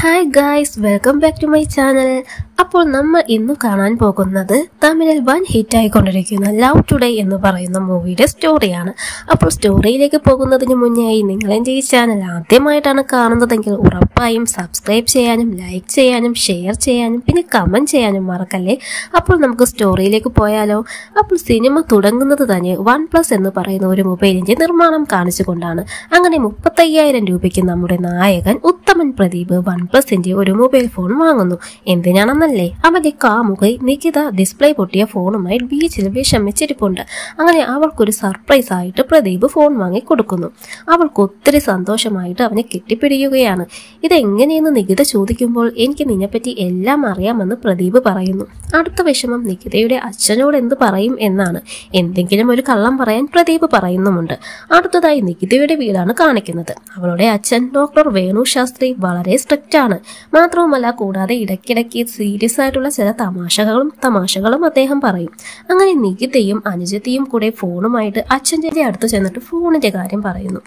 hi guys welcome back to my channel അപ്പോൾ നമ്മൾ ഇന്ന് കാണാൻ പോകുന്നത് തമിഴിൽ വൻ ഹിറ്റായിക്കൊണ്ടിരിക്കുന്ന ലവ് ടുഡേ എന്ന് പറയുന്ന മൂവിയുടെ സ്റ്റോറിയാണ് അപ്പോൾ സ്റ്റോറിയിലേക്ക് പോകുന്നതിന് മുന്നേയായി നിങ്ങൾ എൻ്റെ ഈ ചാനൽ ആദ്യമായിട്ടാണ് കാണുന്നതെങ്കിൽ ഉറപ്പായും സബ്സ്ക്രൈബ് ചെയ്യാനും ലൈക്ക് ചെയ്യാനും ഷെയർ ചെയ്യാനും പിന്നെ കമൻറ്റ് ചെയ്യാനും മറക്കല്ലേ അപ്പോൾ നമുക്ക് സ്റ്റോറിയിലേക്ക് പോയാലോ അപ്പോൾ സിനിമ തുടങ്ങുന്നത് തന്നെ വൺ പ്ലസ് എന്ന് പറയുന്ന ഒരു മൊബൈലിന്റെ നിർമ്മാണം കാണിച്ചുകൊണ്ടാണ് അങ്ങനെ മുപ്പത്തയ്യായിരം രൂപയ്ക്ക് നമ്മുടെ നായകൻ ഉത്തമൻ പ്രദീപ് വൺ പ്ലസിന്റെ ഒരു മൊബൈൽ ഫോൺ വാങ്ങുന്നു എന്തിനാണെന്നല്ലേ അവന്റെ കാമുകை നികിത ഡിസ്പ്ലേ പൊട്ടിയ ഫോണുമായി ബീച്ചിൽ വിഷമിച്ചിരിപ്പുണ്ട് അങ്ങനെ അവൾക്കൊരു സർപ്രൈസ് ആയിട്ട് പ്രദീപ് ഫോൺ വാങ്ങി കൊടുക്കുന്നു അവൾക്ക് ഒത്തിരി സന്തോഷമായിട്ട് അവനെ കെട്ടിപ്പിടിക്കുകയാണ് ഇതെങ്ങനെയെന്ന് നികിത ചോദിക്കുമ്പോൾ എനിക്ക് നിന്നെപ്പറ്റി എല്ലാം അറിയാമെന്ന് പ്രദീപ് പറയുന്നു അടുത്ത വിഷമം നികിതയുടെ അച്ഛനോട് എന്ത് പറയും എന്നാണ് എന്തെങ്കിലും ഒരു കള്ളം പറയാൻ പ്രദീപ് പറയുന്നുമുണ്ട് അടുത്തതായി നികിതയുടെ വീടാണ് കാണിക്കുന്നത് അവളുടെ അച്ഛൻ ഡോക്ടർ വേണു ശാസ്ത്രി വളരെ സ്ട്രിക്റ്റ് ആണ് മാത്രവുമല്ല കൂടാതെ ഇടയ്ക്കിടയ്ക്ക് സീരിയസ് ആയിട്ടുള്ള ചില തമാശകളും തമാശകളും അദ്ദേഹം പറയും അങ്ങനെ നികിതയും അനുജത്തിയും കൂടെ ഫോണുമായിട്ട് അച്ഛൻ്റെ അടുത്ത് ചെന്നിട്ട് ഫോണിന്റെ കാര്യം പറയുന്നു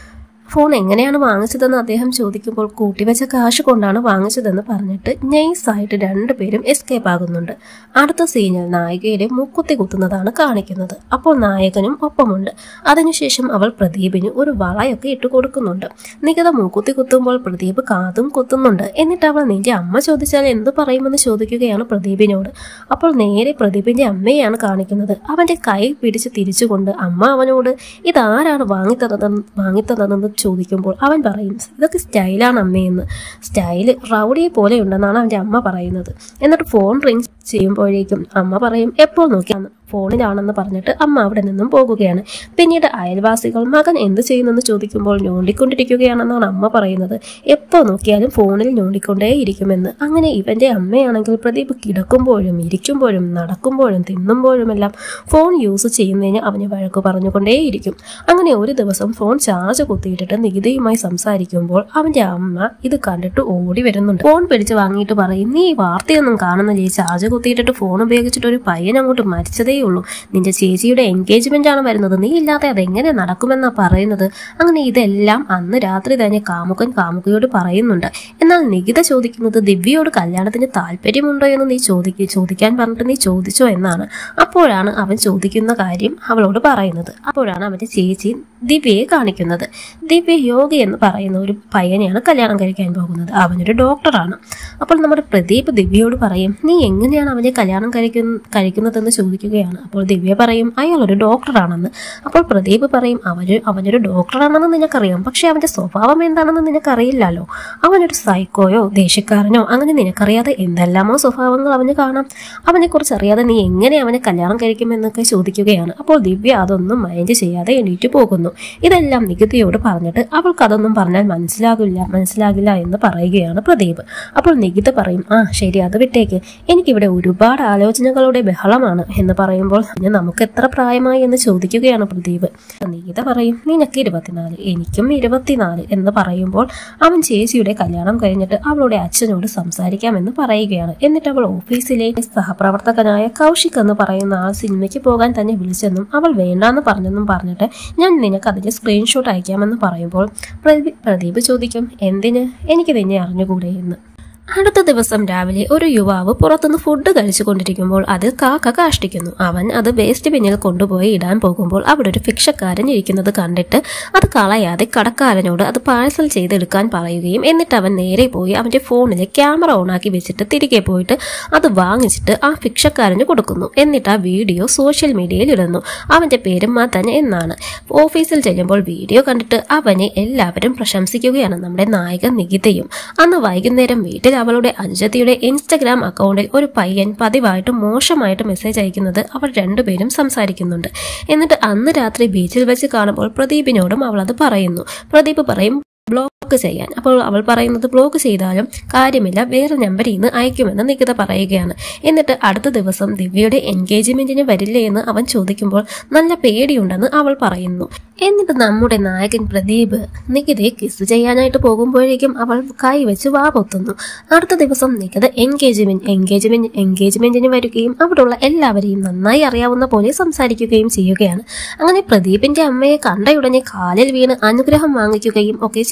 ഫോൺ എങ്ങനെയാണ് വാങ്ങിച്ചതെന്ന് അദ്ദേഹം ചോദിക്കുമ്പോൾ കൂട്ടിവെച്ച കാശ് കൊണ്ടാണ് വാങ്ങിച്ചതെന്ന് പറഞ്ഞിട്ട് നൈസായിട്ട് രണ്ടുപേരും എസ്കേപ്പ് ആകുന്നുണ്ട് അടുത്ത സീനിൽ നായികയുടെ മൂക്കുത്തി കുത്തുന്നതാണ് കാണിക്കുന്നത് അപ്പോൾ നായകനും ഒപ്പമുണ്ട് അതിനുശേഷം അവൾ പ്രദീപിന് ഒരു വളയൊക്കെ ഇട്ട് കൊടുക്കുന്നുണ്ട് നികിത മൂക്കുത്തി കുത്തുമ്പോൾ പ്രദീപ് കാതും കുത്തുന്നുണ്ട് എന്നിട്ട് അവൾ നിന്റെ അമ്മ ചോദിച്ചാൽ എന്ത് പറയുമെന്ന് ചോദിക്കുകയാണ് പ്രദീപിനോട് അപ്പോൾ നേരെ പ്രദീപിന്റെ അമ്മയെയാണ് കാണിക്കുന്നത് അവന്റെ കൈ പിടിച്ച് തിരിച്ചുകൊണ്ട് അമ്മ അവനോട് ഇതാരാണ് വാങ്ങിത്തന്നതെന്ന് വാങ്ങിത്തന്നതെന്ന് ചോദിക്കുമ്പോൾ അവൻ പറയും ഇതൊക്കെ സ്റ്റൈലാണ് അമ്മയെന്ന് സ്റ്റൈല് റൗഡിയെ പോലെ ഉണ്ടെന്നാണ് അവന്റെ അമ്മ പറയുന്നത് എന്നിട്ട് ഫോൺ റിങ് ചെയ്യുമ്പോഴേക്കും അമ്മ പറയും എപ്പോൾ നോക്കിയാന്ന് ഫോണിലാണെന്ന് പറഞ്ഞിട്ട് അമ്മ അവിടെ നിന്നും പോകുകയാണ് പിന്നീട് അയൽവാസികൾ മകൻ എന്ത് ചെയ്യുന്നെന്ന് ചോദിക്കുമ്പോൾ ഞോണ്ടിക്കൊണ്ടിരിക്കുകയാണെന്നാണ് അമ്മ പറയുന്നത് എപ്പോൾ നോക്കിയാലും ഫോണിൽ ഞോണ്ടിക്കൊണ്ടേ ഇരിക്കുമെന്ന് അങ്ങനെ ഇവന്റെ അമ്മയാണെങ്കിൽ പ്രദീപ് കിടക്കുമ്പോഴും ഇരിക്കുമ്പോഴും നടക്കുമ്പോഴും തിന്നുമ്പോഴുമെല്ലാം ഫോൺ യൂസ് ചെയ്യുന്നതിന് അവന് വഴക്ക് പറഞ്ഞുകൊണ്ടേയിരിക്കും അങ്ങനെ ഒരു ദിവസം ഫോൺ ചാർജ് കുത്തിയിട്ടിട്ട് നികിതയുമായി സംസാരിക്കുമ്പോൾ അവന്റെ അമ്മ ഇത് കണ്ടിട്ട് ഓടി വരുന്നുണ്ട് ഫോൺ പിടിച്ച് വാങ്ങിയിട്ട് പറയും നീ ഈ വാർത്തയൊന്നും കാണുന്നില്ലേ ചാർജ് കുത്തിയിട്ടിട്ട് ഫോൺ ഉപയോഗിച്ചിട്ട് ഒരു പയ്യൻ അങ്ങോട്ട് മരിച്ചതേ ഉള്ളൂ നിന്റെ ചേച്ചിയുടെ എൻഗേജ്മെന്റ് ആണ് വരുന്നത് നീ ഇല്ലാതെ അതെങ്ങനെ നടക്കുമെന്നാ പറയുന്നത് അങ്ങനെ ഇതെല്ലാം അന്ന് രാത്രി തന്നെ കാമുകൻ കാമുകയോട് പറയുന്നുണ്ട് എന്നാൽ നികിത ചോദിക്കുന്നത് ദിവ്യയോട് കല്യാണത്തിന് താല്പര്യമുണ്ടോ എന്ന് നീ ചോദിക്ക ചോദിക്കാൻ പറഞ്ഞിട്ട് നീ ചോദിച്ചോ എന്നാണ് അപ്പോഴാണ് അവൻ ചോദിക്കുന്ന കാര്യം അവളോട് പറയുന്നത് അപ്പോഴാണ് അവന്റെ ചേച്ചി ദിവ്യയെ കാണിക്കുന്നത് ദിവ്യ യോഗി എന്ന് പറയുന്ന ഒരു പയ്യനെയാണ് കല്യാണം കഴിക്കാൻ പോകുന്നത് അവനൊരു ഡോക്ടറാണ് അപ്പോൾ നമ്മുടെ പ്രദീപ് ദിവ്യയോട് പറയും നീ എങ്ങനെയാണ് അവനെ കല്യാണം കഴിക്കുന്ന കഴിക്കുന്നതെന്ന് ചോദിക്കുകയാണ് അപ്പോൾ ദിവ്യ പറയും അയാൾ ഒരു ഡോക്ടറാണെന്ന് അപ്പോൾ പ്രദീപ് പറയും അവന് അവനൊരു ഡോക്ടറാണെന്ന് നിനക്കറിയാം പക്ഷെ അവന്റെ സ്വഭാവം എന്താണെന്ന് നിനക്കറിയില്ലല്ലോ അവനൊരു സൈക്കോയോ ദേഷ്യക്കാരനോ അങ്ങനെ നിനക്കറിയാതെ എന്തെല്ലാമോ സ്വഭാവങ്ങൾ അവന് കാണാം അവനെ കുറിച്ച് അറിയാതെ നീ എങ്ങനെ അവനെ കല്യാണം കഴിക്കുമെന്നൊക്കെ ചോദിക്കുകയാണ് അപ്പോൾ ദിവ്യ അതൊന്നും മൈൻഡ് ചെയ്യാതെ എണീറ്റ് പോകുന്നു ഇതെല്ലാം നികിതയോട് പറഞ്ഞിട്ട് അവൾക്ക് അതൊന്നും പറഞ്ഞാൽ മനസ്സിലാകില്ല മനസ്സിലാകില്ല എന്ന് പറയുകയാണ് പ്രദീപ് അപ്പോൾ നികിത പറയും ആ ശരി അത് വിട്ടേക്ക് എനിക്കിവിടെ ഒരുപാട് ആലോചനകളുടെ ബഹളമാണ് എന്ന് പറയുമ്പോൾ "പിന്നെ നമുക്ക് എത്ര പ്രായമായി എന്ന് ചോദിക്കുകയാണ് പ്രദീപ് നികിത പറയും നിനക്ക് ഇരുപത്തിനാല് എനിക്കും ഇരുപത്തിനാല് എന്ന് പറയുമ്പോൾ അവൻ ചേച്ചിയുടെ കല്യാണം കഴിഞ്ഞിട്ട് അവളുടെ അച്ഛനോട് സംസാരിക്കാമെന്ന് പറയുകയാണ് എന്നിട്ട് അവൾ ഓഫീസിലെ സഹപ്രവർത്തകനായ കൗശിക് എന്ന് പറയുന്ന ആ സിനിമയ്ക്ക് പോകാൻ തന്നെ വിളിച്ചെന്നും അവൾ വേണ്ടാന്ന് പറഞ്ഞെന്നും പറഞ്ഞിട്ട് ഞാൻ നിനക്ക് അതിന്റെ സ്ക്രീൻഷോട്ട് അയക്കാമെന്ന് പറയുമ്പോൾ പ്രദീപ് പ്രദീപ് ചോദിക്കും എന്തിന് എനിക്ക് നിന്നെ അറിഞ്ഞുകൂടെ എന്ന് അടുത്ത ദിവസം രാവിലെ ഒരു യുവാവ് പുറത്തുനിന്ന് ഫുഡ് കഴിച്ചു കൊണ്ടിരിക്കുമ്പോൾ അത് കാക്ക കാഷ്ടിക്കുന്നു അവൻ അത് വേസ്റ്റ് ബിന്നിൽ കൊണ്ടുപോയി ഇടാൻ പോകുമ്പോൾ അവിടെ ഒരു ഭിക്ഷക്കാരൻ ഇരിക്കുന്നത് കണ്ടിട്ട് അത് കളയാതെ കടക്കാരനോട് അത് പാഴ്സൽ ചെയ്തെടുക്കാൻ പറയുകയും എന്നിട്ട് അവൻ നേരെ പോയി അവന്റെ ഫോണിൽ ക്യാമറ ഓണാക്കി വെച്ചിട്ട് തിരികെ പോയിട്ട് അത് വാങ്ങിച്ചിട്ട് ആ ഭിക്ഷക്കാരന് കൊടുക്കുന്നു എന്നിട്ട് ആ വീഡിയോ സോഷ്യൽ മീഡിയയിൽ ഇടുന്നു അവന്റെ പേര് മദൻ എന്നാണ് ഓഫീസിൽ ചെല്ലുമ്പോൾ വീഡിയോ കണ്ടിട്ട് അവനെ എല്ലാവരും പ്രശംസിക്കുകയാണ് നമ്മുടെ നായകൻ നികിതയും അന്ന് വൈകുന്നേരം വീട്ടിൽ അവളുടെ അനുജത്തിയുടെ ഇൻസ്റ്റഗ്രാം അക്കൗണ്ടിൽ ഒരു പയ്യൻ പതിവായിട്ട് മോശമായിട്ട് മെസ്സേജ് അയക്കുന്നത് അവർ രണ്ടുപേരും സംസാരിക്കുന്നുണ്ട് എന്നിട്ട് അന്ന് രാത്രി ബീച്ചിൽ വെച്ച് കാണുമ്പോൾ പ്രദീപിനോടും അവൾ അത് പറയുന്നു പ്രദീപ് പറയും ബ്ലോക്ക് ചെയ്യാൻ അപ്പോൾ അവൾ പറയുന്നത് ബ്ലോക്ക് ചെയ്താലും കാര്യമില്ല വേറെ നമ്പറിൽ നിന്ന് അയക്കുമെന്ന് നികിത പറയുകയാണ് എന്നിട്ട് അടുത്ത ദിവസം ദിവ്യയുടെ എൻഗേജ്മെന്റിന് വരില്ലേ എന്ന് അവൻ ചോദിക്കുമ്പോൾ നല്ല പേടിയുണ്ടെന്ന് അവൾ പറയുന്നു എന്നിട്ട് നമ്മുടെ നായകൻ പ്രദീപ് നികിതയെ കിസ് ചെയ്യാനായിട്ട് പോകുമ്പോഴേക്കും അവൾ കൈവച്ച് വാ പൊത്തുന്നു അടുത്ത ദിവസം നികിത എൻഗേജ്മെന്റ് എൻഗേജ്മെന്റ് എൻഗേജ്മെന്റിന് വരികയും അവിടെയുള്ള എല്ലാവരെയും നന്നായി അറിയാവുന്ന പോലെ സംസാരിക്കുകയും ചെയ്യുകയാണ് അങ്ങനെ പ്രദീപിന്റെ അമ്മയെ കണ്ടയുടനെ കാലിൽ വീണ് അനുഗ്രഹം വാങ്ങിക്കുകയും ഒക്കെ ചെയ്യുന്നുണ്ട്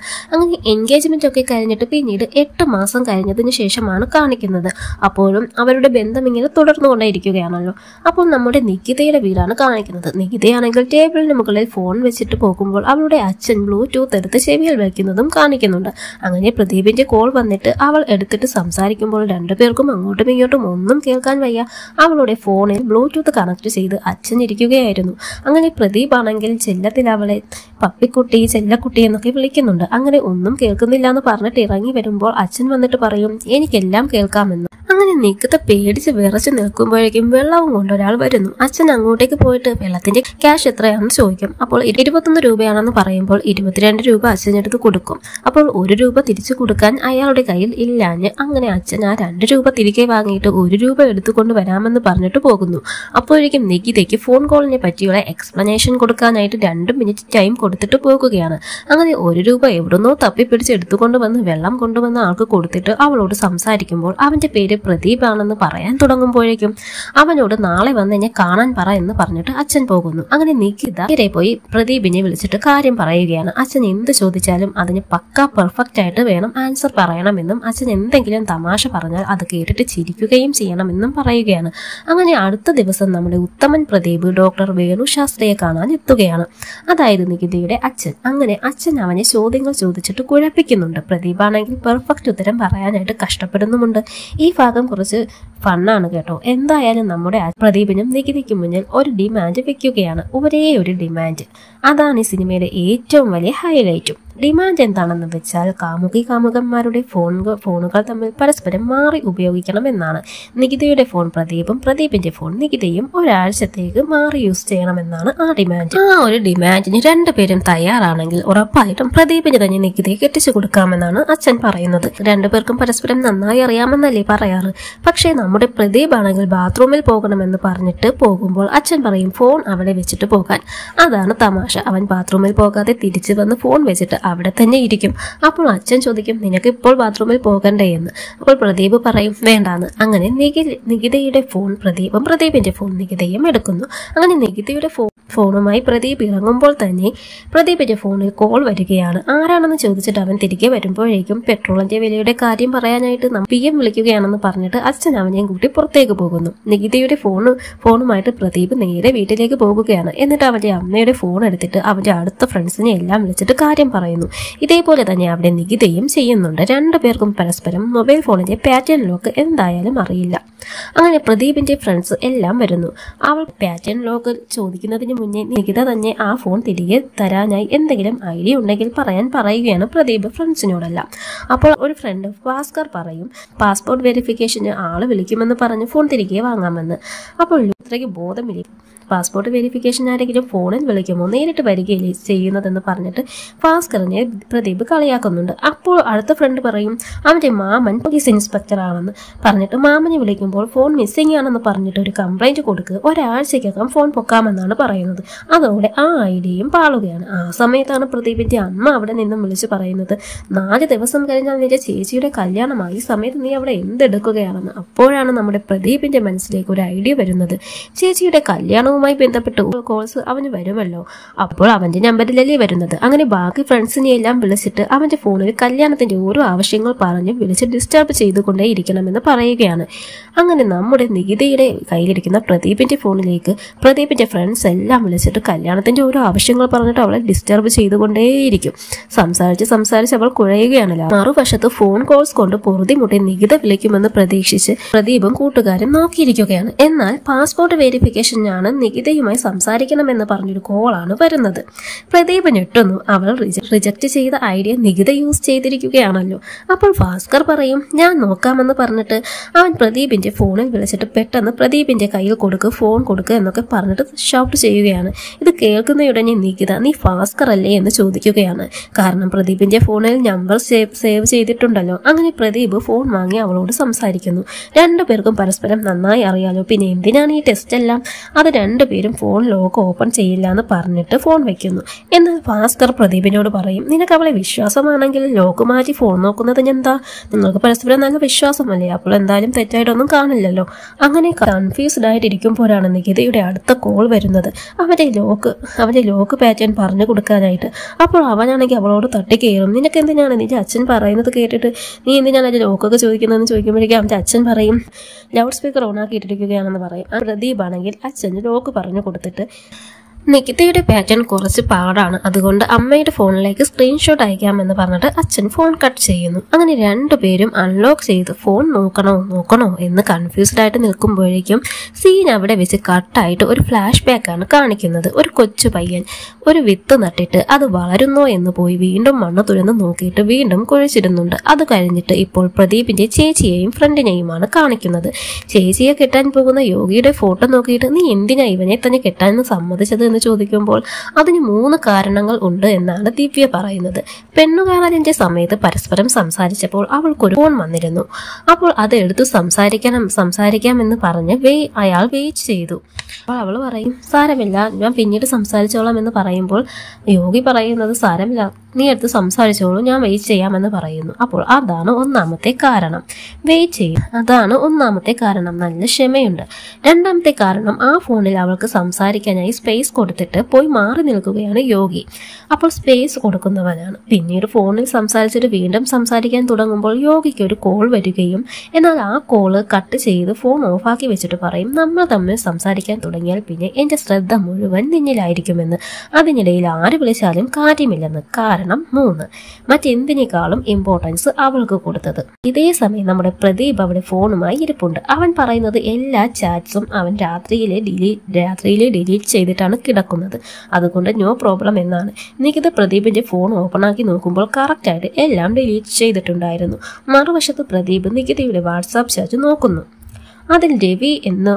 അങ്ങനെ എൻഗേജ്മെന്റ് ഒക്കെ കഴിഞ്ഞിട്ട് പിന്നീട് എട്ട് മാസം കഴിഞ്ഞതിന് ശേഷമാണ് കാണിക്കുന്നത് അപ്പോഴും അവരുടെ ബന്ധം ഇങ്ങനെ തുടർന്നുകൊണ്ടേയിരിക്കുകയാണല്ലോ അപ്പോൾ നമ്മുടെ നികിതയുടെ വീടാണ് കാണിക്കുന്നത് നികിതയാണെങ്കിൽ ടേബിളിന് മുകളിൽ ഫോൺ വെച്ചിട്ട് പോകുമ്പോൾ അവളുടെ അച്ഛൻ ബ്ലൂടൂത്ത് എടുത്ത് ചെവിയിൽ വയ്ക്കുന്നതും കാണിക്കുന്നുണ്ട് അങ്ങനെ പ്രദീപിന്റെ കോൾ വന്നിട്ട് അവൾ എടുത്തിട്ട് സംസാരിക്കുമ്പോൾ രണ്ടുപേർക്കും അങ്ങോട്ടും ഇങ്ങോട്ടും ഒന്നും കേൾക്കാൻ വയ്യ അവളുടെ ഫോണിൽ ബ്ലൂടൂത്ത് കണക്ട് ചെയ്ത് അച്ഛൻ ഇരിക്കുകയായിരുന്നു അങ്ങനെ പ്രദീപ് ആണെങ്കിൽ ചെല്ലത്തിൽ അവളെ പപ്പിക്കുട്ടി ചെല്ലക്കുട്ടി എന്നൊക്കെ വിളിക്കുന്നുണ്ട് അങ്ങനെ ഒന്നും കേൾക്കുന്നില്ല എന്ന് പറഞ്ഞിട്ട് ഇറങ്ങി വരുമ്പോൾ അച്ഛൻ വന്നിട്ട് പറയും എനിക്കെല്ലാം കേൾക്കാമെന്ന് അങ്ങനെ നിക്കത്തെ പേടിച്ച് വിറച്ച് നിൽക്കുമ്പോഴേക്കും വെള്ളവും കൊണ്ട് ഒരാൾ വരുന്നു അച്ഛൻ അങ്ങോട്ടേക്ക് പോയിട്ട് വെള്ളത്തിന്റെ ക്യാഷ് എത്രയാണെന്ന് ചോദിക്കും അപ്പോൾ ഇരുപത്തൊന്ന് രൂപയാണെന്ന് പറയുമ്പോൾ ഇരുപത്തിരണ്ട് രൂപ അച്ഛനടുത്ത് കൊടുക്കും അപ്പോൾ ഒരു രൂപ തിരിച്ചു കൊടുക്കാൻ അയാളുടെ കയ്യിൽ ഇല്ലാഞ്ഞ് അങ്ങനെ അച്ഛൻ ആ രണ്ട് രൂപ തിരികെ വാങ്ങിയിട്ട് ഒരു രൂപ എടുത്തുകൊണ്ട് വരാമെന്ന് പറഞ്ഞിട്ട് പോകുന്നു അപ്പോഴേക്കും നികിതയ്ക്ക് ഫോൺ കോളിനെ പറ്റിയുള്ള എക്സ്പ്ലനേഷൻ കൊടുക്കാനായിട്ട് രണ്ട് മിനിറ്റ് ടൈം കൊടുത്തിട്ട് പോകുകയാണ് അങ്ങനെ ഒരു രൂപ എവിടുന്നോ തപ്പിപ്പിടിച്ച് എടുത്തുകൊണ്ട് വന്ന് വെള്ളം കൊണ്ടുവന്ന ആൾക്ക് കൊടുത്തിട്ട് അവളോട് സംസാരിക്കുമ്പോൾ അവന്റെ പേര് പ്രദീപ് ആണെന്ന് പറയാൻ തുടങ്ങുമ്പോഴേക്കും അവനോട് നാളെ വന്ന് എന്നെ കാണാൻ പറ എന്ന് പറഞ്ഞിട്ട് അച്ഛൻ പോകുന്നു അങ്ങനെ നികിത നേരെ പോയി പ്രദീപിനെ വിളിച്ചിട്ട് കാര്യം പറയുകയാണ് അച്ഛൻ എന്ത് ചോദിച്ചാലും അതിന് പക്ക പെർഫെക്റ്റ് ആയിട്ട് വേണം ആൻസർ പറയണമെന്നും അച്ഛൻ എന്തെങ്കിലും തമാശ പറഞ്ഞാൽ അത് കേട്ടിട്ട് ചിരിക്കുകയും ചെയ്യണമെന്നും പറയുകയാണ് അങ്ങനെ അടുത്ത ദിവസം നമ്മുടെ ഉത്തമൻ പ്രദീപ് ഡോക്ടർ വേണു ശാസ്ത്രിയെ കാണാൻ എത്തുകയാണ് അതായത് നികിതയുടെ അച്ഛൻ അങ്ങനെ അച്ഛൻ അവനെ ചോദ്യങ്ങൾ ചോദിച്ചിട്ട് കുഴപ്പിക്കുന്നുണ്ട് പ്രദീപാണെങ്കിൽ പെർഫെക്റ്റ് ഉത്തരം പറയാനായിട്ട് കഷ്ടപ്പെടുന്നുമുണ്ട് ഈ ഭാഗം കുറച്ച് ഫണ്ണാണ് കേട്ടോ എന്തായാലും നമ്മുടെ ആ പ്രദീപിനും നികിതിക്കും മുന്നിൽ ഒരു ഡിമാൻഡ് വെക്കുകയാണ് ഒരേ ഒരു ഡിമാൻഡ് അതാണ് ഈ സിനിമയിലെ ഏറ്റവും വലിയ ഹൈലൈറ്റും ഡിമാൻഡ് എന്താണെന്ന് വെച്ചാൽ കാമുകി കാമുകന്മാരുടെ ഫോൺ ഫോണുകൾ തമ്മിൽ പരസ്പരം മാറി ഉപയോഗിക്കണം എന്നാണ് നികിതയുടെ ഫോൺ പ്രദീപും പ്രദീപിന്റെ ഫോൺ നികിതയും ഒരാഴ്ചത്തേക്ക് മാറി യൂസ് ചെയ്യണമെന്നാണ് ആ ഡിമാൻഡ് ആ ഒരു ഡിമാൻഡിന് രണ്ടുപേരും തയ്യാറാണെങ്കിൽ ഉറപ്പായിട്ടും പ്രദീപിന് തന്നെ നികിതയെ കെട്ടിച്ചു കൊടുക്കാമെന്നാണ് അച്ഛൻ പറയുന്നത് രണ്ടുപേർക്കും പരസ്പരം നന്നായി അറിയാമെന്നല്ലേ പറയാറ് പക്ഷേ നമ്മുടെ പ്രദീപ് ആണെങ്കിൽ ബാത്റൂമിൽ പോകണമെന്ന് പറഞ്ഞിട്ട് പോകുമ്പോൾ അച്ഛൻ പറയും ഫോൺ അവിടെ വെച്ചിട്ട് പോകാൻ അതാണ് തമാശ അവൻ ബാത്റൂമിൽ പോകാതെ തിരിച്ചു വന്ന് ഫോൺ വെച്ചിട്ട് അവിടെ തന്നെ ഇരിക്കും അപ്പോൾ അച്ഛൻ ചോദിക്കും നിനക്ക് ഇപ്പോൾ ബാത്റൂമിൽ പോകണ്ടേ എന്ന് അപ്പോൾ പ്രദീപ് പറയും വേണ്ടാന്ന് അങ്ങനെ നികി നികിതയുടെ ഫോൺ പ്രദീപും പ്രദീപിന്റെ ഫോൺ നികിതയും എടുക്കുന്നു അങ്ങനെ നികിതയുടെ ഫോൺ ഫോണുമായി പ്രദീപ് ഇറങ്ങുമ്പോൾ തന്നെ പ്രദീപിന്റെ ഫോണിൽ കോൾ വരികയാണ് ആരാണെന്ന് ചോദിച്ചിട്ട് അവൻ തിരികെ വരുമ്പോഴേക്കും പെട്രോളിന്റെ വിലയുടെ കാര്യം പറയാനായിട്ട് നം- പി എം വിളിക്കുകയാണെന്ന് പറഞ്ഞിട്ട് അച്ഛൻ അവനെയും കൂട്ടി പുറത്തേക്ക് പോകുന്നു നികിതയുടെ ഫോൺ ഫോണുമായിട്ട് പ്രദീപ് നേരെ വീട്ടിലേക്ക് പോകുകയാണ് എന്നിട്ട് അവന്റെ അമ്മയുടെ ഫോൺ എടുത്തിട്ട് അവന്റെ അടുത്ത ഫ്രണ്ട്സിനെ എല്ലാം വിളിച്ചിട്ട് കാര്യം പറയുന്നു ഇതേപോലെ തന്നെ അവിടെ നികിതയും ചെയ്യുന്നുണ്ട് രണ്ടുപേർക്കും പരസ്പരം മൊബൈൽ ഫോണിന്റെ പാറ്റേൺ ലോക്ക് എന്തായാലും അറിയില്ല അങ്ങനെ പ്രദീപിന്റെ ഫ്രണ്ട്സ് എല്ലാം വരുന്നു അവൾ പാറ്റേൺ ലോക്ക് ചോദിക്കുന്നതിന് മുന്നേ നികിത തന്നെ ആ ഫോൺ തിരികെ തരാനായി എന്തെങ്കിലും ഐഡിയ ഉണ്ടെങ്കിൽ പറയാൻ പറയുകയാണ് പ്രദീപ് ഫ്രണ്ട്സിനോടെല്ലാം അപ്പോൾ ഒരു ഫ്രണ്ട് ഭാസ്കർ പറയും പാസ്പോർട്ട് വെരിഫിക്കേഷന് ആള് വിളിക്കുമെന്ന് പറഞ്ഞ് ഫോൺ തിരികെ വാങ്ങാമെന്ന് അപ്പോൾ ലുത്രയ്ക്ക് ബോധമില്ല പാസ്പോർട്ട് വെരിഫിക്കേഷൻ ആരെങ്കിലും ഫോണിൽ വിളിക്കുമോ നേരിട്ട് വരികയില്ലേ ചെയ്യുന്നതെന്ന് പറഞ്ഞിട്ട് ഭാസ്കറിനെ പ്രദീപ് കളിയാക്കുന്നുണ്ട് അപ്പോൾ അടുത്ത ഫ്രണ്ട് പറയും അവന്റെ മാമൻ പോലീസ് ഇൻസ്പെക്ടർ ആണെന്ന് പറഞ്ഞിട്ട് മാമനെ വിളിക്കുമ്പോൾ ഫോൺ മിസ്സിംഗ് ആണെന്ന് പറഞ്ഞിട്ട് ഒരു കംപ്ലൈന്റ് കൊടുക്കുക ഒരാഴ്ചക്കകം ഫോൺ പൊക്കാമെന്നാണ് പറയുന്നത് അതോടെ ആ ഐഡിയയും പാളുകയാണ് ആ സമയത്താണ് പ്രദീപിന്റെ അമ്മ അവിടെ നിന്നും വിളിച്ചു പറയുന്നത് നാല് ദിവസം കഴിഞ്ഞാൽ നിന്റെ ചേച്ചിയുടെ കല്യാണമായി ഈ സമയത്ത് നീ അവിടെ എന്തെടുക്കുകയാണെന്ന് അപ്പോഴാണ് നമ്മുടെ പ്രദീപിന്റെ മനസ്സിലേക്ക് ഒരു ഐഡിയ വരുന്നത് ചേച്ചിയുടെ കല്യാണവുമായി ബന്ധപ്പെട്ട് കോൾസ് അവന് വരുമല്ലോ അപ്പോൾ അവന്റെ നമ്പറിലല്ലേ വരുന്നത് അങ്ങനെ ബാക്കി ഫ്രണ്ട്സിനെ എല്ലാം വിളിച്ചിട്ട് അവന്റെ ഫോണിൽ കല്യാണത്തിന്റെ ഓരോ ആവശ്യങ്ങൾ പറഞ്ഞ് വിളിച്ച് ഡിസ്റ്റർബ് ചെയ്തുകൊണ്ടേ ഇരിക്കണമെന്ന് പറയുകയാണ് അങ്ങനെ നമ്മുടെ നികിതയുടെ കയ്യിലിരിക്കുന്ന പ്രദീപിന്റെ ഫോണിലേക്ക് പ്രദീപിന്റെ ഫ്രണ്ട്സ് എല്ലാം വിളിച്ചിട്ട് കല്യാണത്തിന്റെ ഓരോ ആവശ്യങ്ങൾ പറഞ്ഞിട്ട് അവളെ ഡിസ്റ്റർബ് ചെയ്തുകൊണ്ടേയിരിക്കും സംസാരിച്ച് സംസാരിച്ച് അവൾ കുഴയുകയാണല്ലോ മറുവശത്ത് ഫോൺ കോൾസ് കൊണ്ട് പൊറുതിമുട്ടി നികിത വിളിക്കുമെന്ന് പ്രതീക്ഷിച്ച് പ്രദീപും കൂട്ടുകാരും നോക്കിയിരിക്കുകയാണ് എന്നാൽ പാസ്പോർട്ട് വെരിഫിക്കേഷനാണ് നികിതയുമായി സംസാരിക്കണമെന്ന് പറഞ്ഞൊരു കോളാണ് വരുന്നത് പ്രദീപ് ഞെട്ടുന്നു അവൾ റിജക്ട് ചെയ്ത ഐഡിയ നികിത യൂസ് ചെയ്തിരിക്കുകയാണല്ലോ അപ്പോൾ ഭാസ്കർ പറയും ഞാൻ നോക്കാമെന്ന് പറഞ്ഞിട്ട് അവൻ പ്രദീപിന്റെ ഫോണിൽ വിളിച്ചിട്ട് പെട്ടെന്ന് പ്രദീപിന്റെ കയ്യിൽ കൊടുക്ക് ഫോൺ കൊടുക്ക് എന്നൊക്കെ പറഞ്ഞിട്ട് ഷൗട്ട് ചെയ്യുകയാണ് ഇത് കേൾക്കുന്നയുടനെ നികിത നീ ഭാസ്കർ അല്ലേ എന്ന് ചോദിക്കുകയാണ് കാരണം പ്രദീപിന്റെ ഫോണിൽ നമ്പർ സേവ് സേവ് ചെയ്തിട്ടുണ്ടല്ലോ അങ്ങനെ പ്രദീപ് ഫോൺ വാങ്ങി അവളോട് സംസാരിക്കുന്നു രണ്ടുപേർക്കും പരസ്പരം നന്നായി അറിയാലോ പിന്നെ എന്തിനാണ് ഈ ടെസ്റ്റ് എല്ലാം അത് രണ്ടുപേരും ഫോൺ ലോക്ക് ഓപ്പൺ ചെയ്യില്ല എന്ന് പറഞ്ഞിട്ട് ഫോൺ വെക്കുന്നു എന്നാൽ ഭാസ്കർ പ്രദീപിനോട് പറയും നിനക്ക് അവളെ വിശ്വാസമാണെങ്കിൽ ലോക്ക് മാറ്റി ഫോൺ നോക്കുന്നതിന് എന്താ നിങ്ങൾക്ക് പരസ്പരം നല്ല വിശ്വാസമല്ലേ അപ്പോൾ എന്തായാലും തെറ്റായിട്ടൊന്നും കാണില്ലല്ലോ അങ്ങനെ കൺഫ്യൂസ്ഡ് ആയിട്ടിരിക്കുമ്പോഴാണ് നികിതയുടെ അടുത്ത കോൾ വരുന്നത് അവൻ്റെ ലോക്ക് അവൻ്റെ ലോക്ക് പാറ്റേൺ പറഞ്ഞു കൊടുക്കാനായിട്ട് അപ്പോൾ അവനാണെങ്കിൽ അവളോട് തട്ടി കയറും നിനക്ക് എന്തിനാണ് നിന്റെ അച്ഛൻ പറയുന്നത് കേട്ടിട്ട് നീ എന്തിനാണ് അതിൻ്റെ ലോക്കൊക്കെ ചോദിക്കുന്നതെന്ന് ചോദിക്കുമ്പോഴേക്കും അവൻ്റെ അച്ഛൻ പറയും ലൗഡ് സ്പീക്കർ ഓണാക്കി ഇട്ടിരിക്കുകയാണെന്ന് പറയും ആ പ്രദീപ് ആണെങ്കിൽ അച്ഛന് ലോക്ക് പറഞ്ഞു കൊടുത്തിട്ട് നികിതയുടെ പാറ്റേൺ കുറച്ച് പാടാണ് അതുകൊണ്ട് അമ്മയുടെ ഫോണിലേക്ക് സ്ക്രീൻഷോട്ട് അയക്കാമെന്ന് പറഞ്ഞിട്ട് അച്ഛൻ ഫോൺ കട്ട് ചെയ്യുന്നു അങ്ങനെ രണ്ടുപേരും അൺലോക്ക് ചെയ്ത് ഫോൺ നോക്കണോ നോക്കണോ എന്ന് കൺഫ്യൂസ്ഡ് ആയിട്ട് നിൽക്കുമ്പോഴേക്കും സീൻ അവിടെ വെച്ച് കട്ടായിട്ട് ഒരു ഫ്ലാഷ് ബാക്ക് ആണ് കാണിക്കുന്നത് ഒരു കൊച്ചു പയ്യൻ ഒരു വിത്ത് നട്ടിട്ട് അത് വളരുന്നോ എന്ന് പോയി വീണ്ടും മണ്ണ് തുരന്ന് നോക്കിയിട്ട് വീണ്ടും കുഴിച്ചിടുന്നുണ്ട് അത് കഴിഞ്ഞിട്ട് ഇപ്പോൾ പ്രദീപിന്റെ ചേച്ചിയെയും ഫ്രണ്ടിനെയുമാണ് കാണിക്കുന്നത് ചേച്ചിയെ കെട്ടാൻ പോകുന്ന യോഗിയുടെ ഫോട്ടോ നോക്കിയിട്ട് നീ എന്തിനാ ഇവനെ തന്നെ കെട്ടാൻ സമ്മതിച്ചത് എന്ന് ചോദിക്കുമ്പോൾ അതിന് മൂന്ന് കാരണങ്ങൾ ഉണ്ട് എന്നാണ് ദിവ്യ പറയുന്നത് പെണ്ണുകാണലിന്റെ സമയത്ത് പരസ്പരം സംസാരിച്ചപ്പോൾ അവൾക്കൊരു ഫോൺ വന്നിരുന്നു അപ്പോൾ അത് എടുത്തു സംസാരിക്കണം സംസാരിക്കാമെന്ന് പറഞ്ഞ് വേ അയാൾ വെയിറ്റ് ചെയ്തു അപ്പോൾ അവൾ പറയും സാരമില്ല ഞാൻ പിന്നീട് സംസാരിച്ചോളാം എന്ന് പറയുമ്പോൾ യോഗി പറയുന്നത് സാരമില്ല നീ എടുത്ത് സംസാരിച്ചോളൂ ഞാൻ വെയിറ്റ് ചെയ്യാമെന്ന് പറയുന്നു അപ്പോൾ അതാണ് ഒന്നാമത്തെ കാരണം വെയിറ്റ് ചെയ്യും അതാണ് ഒന്നാമത്തെ കാരണം നല്ല ക്ഷമയുണ്ട് രണ്ടാമത്തെ കാരണം ആ ഫോണിൽ അവൾക്ക് സംസാരിക്കാനായി സ്പേസ് കൊടുത്തിട്ട് പോയി മാറി നിൽക്കുകയാണ് യോഗി അപ്പോൾ സ്പേസ് കൊടുക്കുന്നവനാണ് പിന്നീട് ഫോണിൽ സംസാരിച്ചിട്ട് വീണ്ടും സംസാരിക്കാൻ തുടങ്ങുമ്പോൾ യോഗിക്ക് ഒരു കോൾ വരികയും എന്നാൽ ആ കോള് കട്ട് ചെയ്ത് ഫോൺ ഓഫാക്കി വെച്ചിട്ട് പറയും നമ്മൾ തമ്മിൽ സംസാരിക്കാൻ തുടങ്ങിയാൽ പിന്നെ എന്റെ ശ്രദ്ധ മുഴുവൻ നിന്നിലായിരിക്കുമെന്ന് അതിനിടയിൽ ആര് വിളിച്ചാലും കാര്യമില്ലെന്ന് കാരണം മൂന്ന് മറ്റെന്തിനേക്കാളും ഇമ്പോർട്ടൻസ് അവൾക്ക് കൊടുത്തത് ഇതേ സമയം നമ്മുടെ പ്രദീപ് അവിടെ ഫോണുമായി ഇരിപ്പുണ്ട് അവൻ പറയുന്നത് എല്ലാ ചാറ്റ്സും അവൻ രാത്രിയിലെ ഡിലീറ്റ് രാത്രിയിലെ ഡിലീറ്റ് ചെയ്തിട്ടാണ് കിടക്കുന്നത് അതുകൊണ്ട് നോ പ്രോബ്ലം എന്നാണ് നികിത പ്രദീപിന്റെ ഫോൺ ഓപ്പൺ ആക്കി നോക്കുമ്പോൾ കറക്റ്റായിട്ട് എല്ലാം ഡിലീറ്റ് ചെയ്തിട്ടുണ്ടായിരുന്നു മറുവശത്ത് പ്രദീപ് നികിതയുടെ വാട്സാപ്പ് ചാറ്റ് നോക്കുന്നു അതിൽ രവി എന്ന്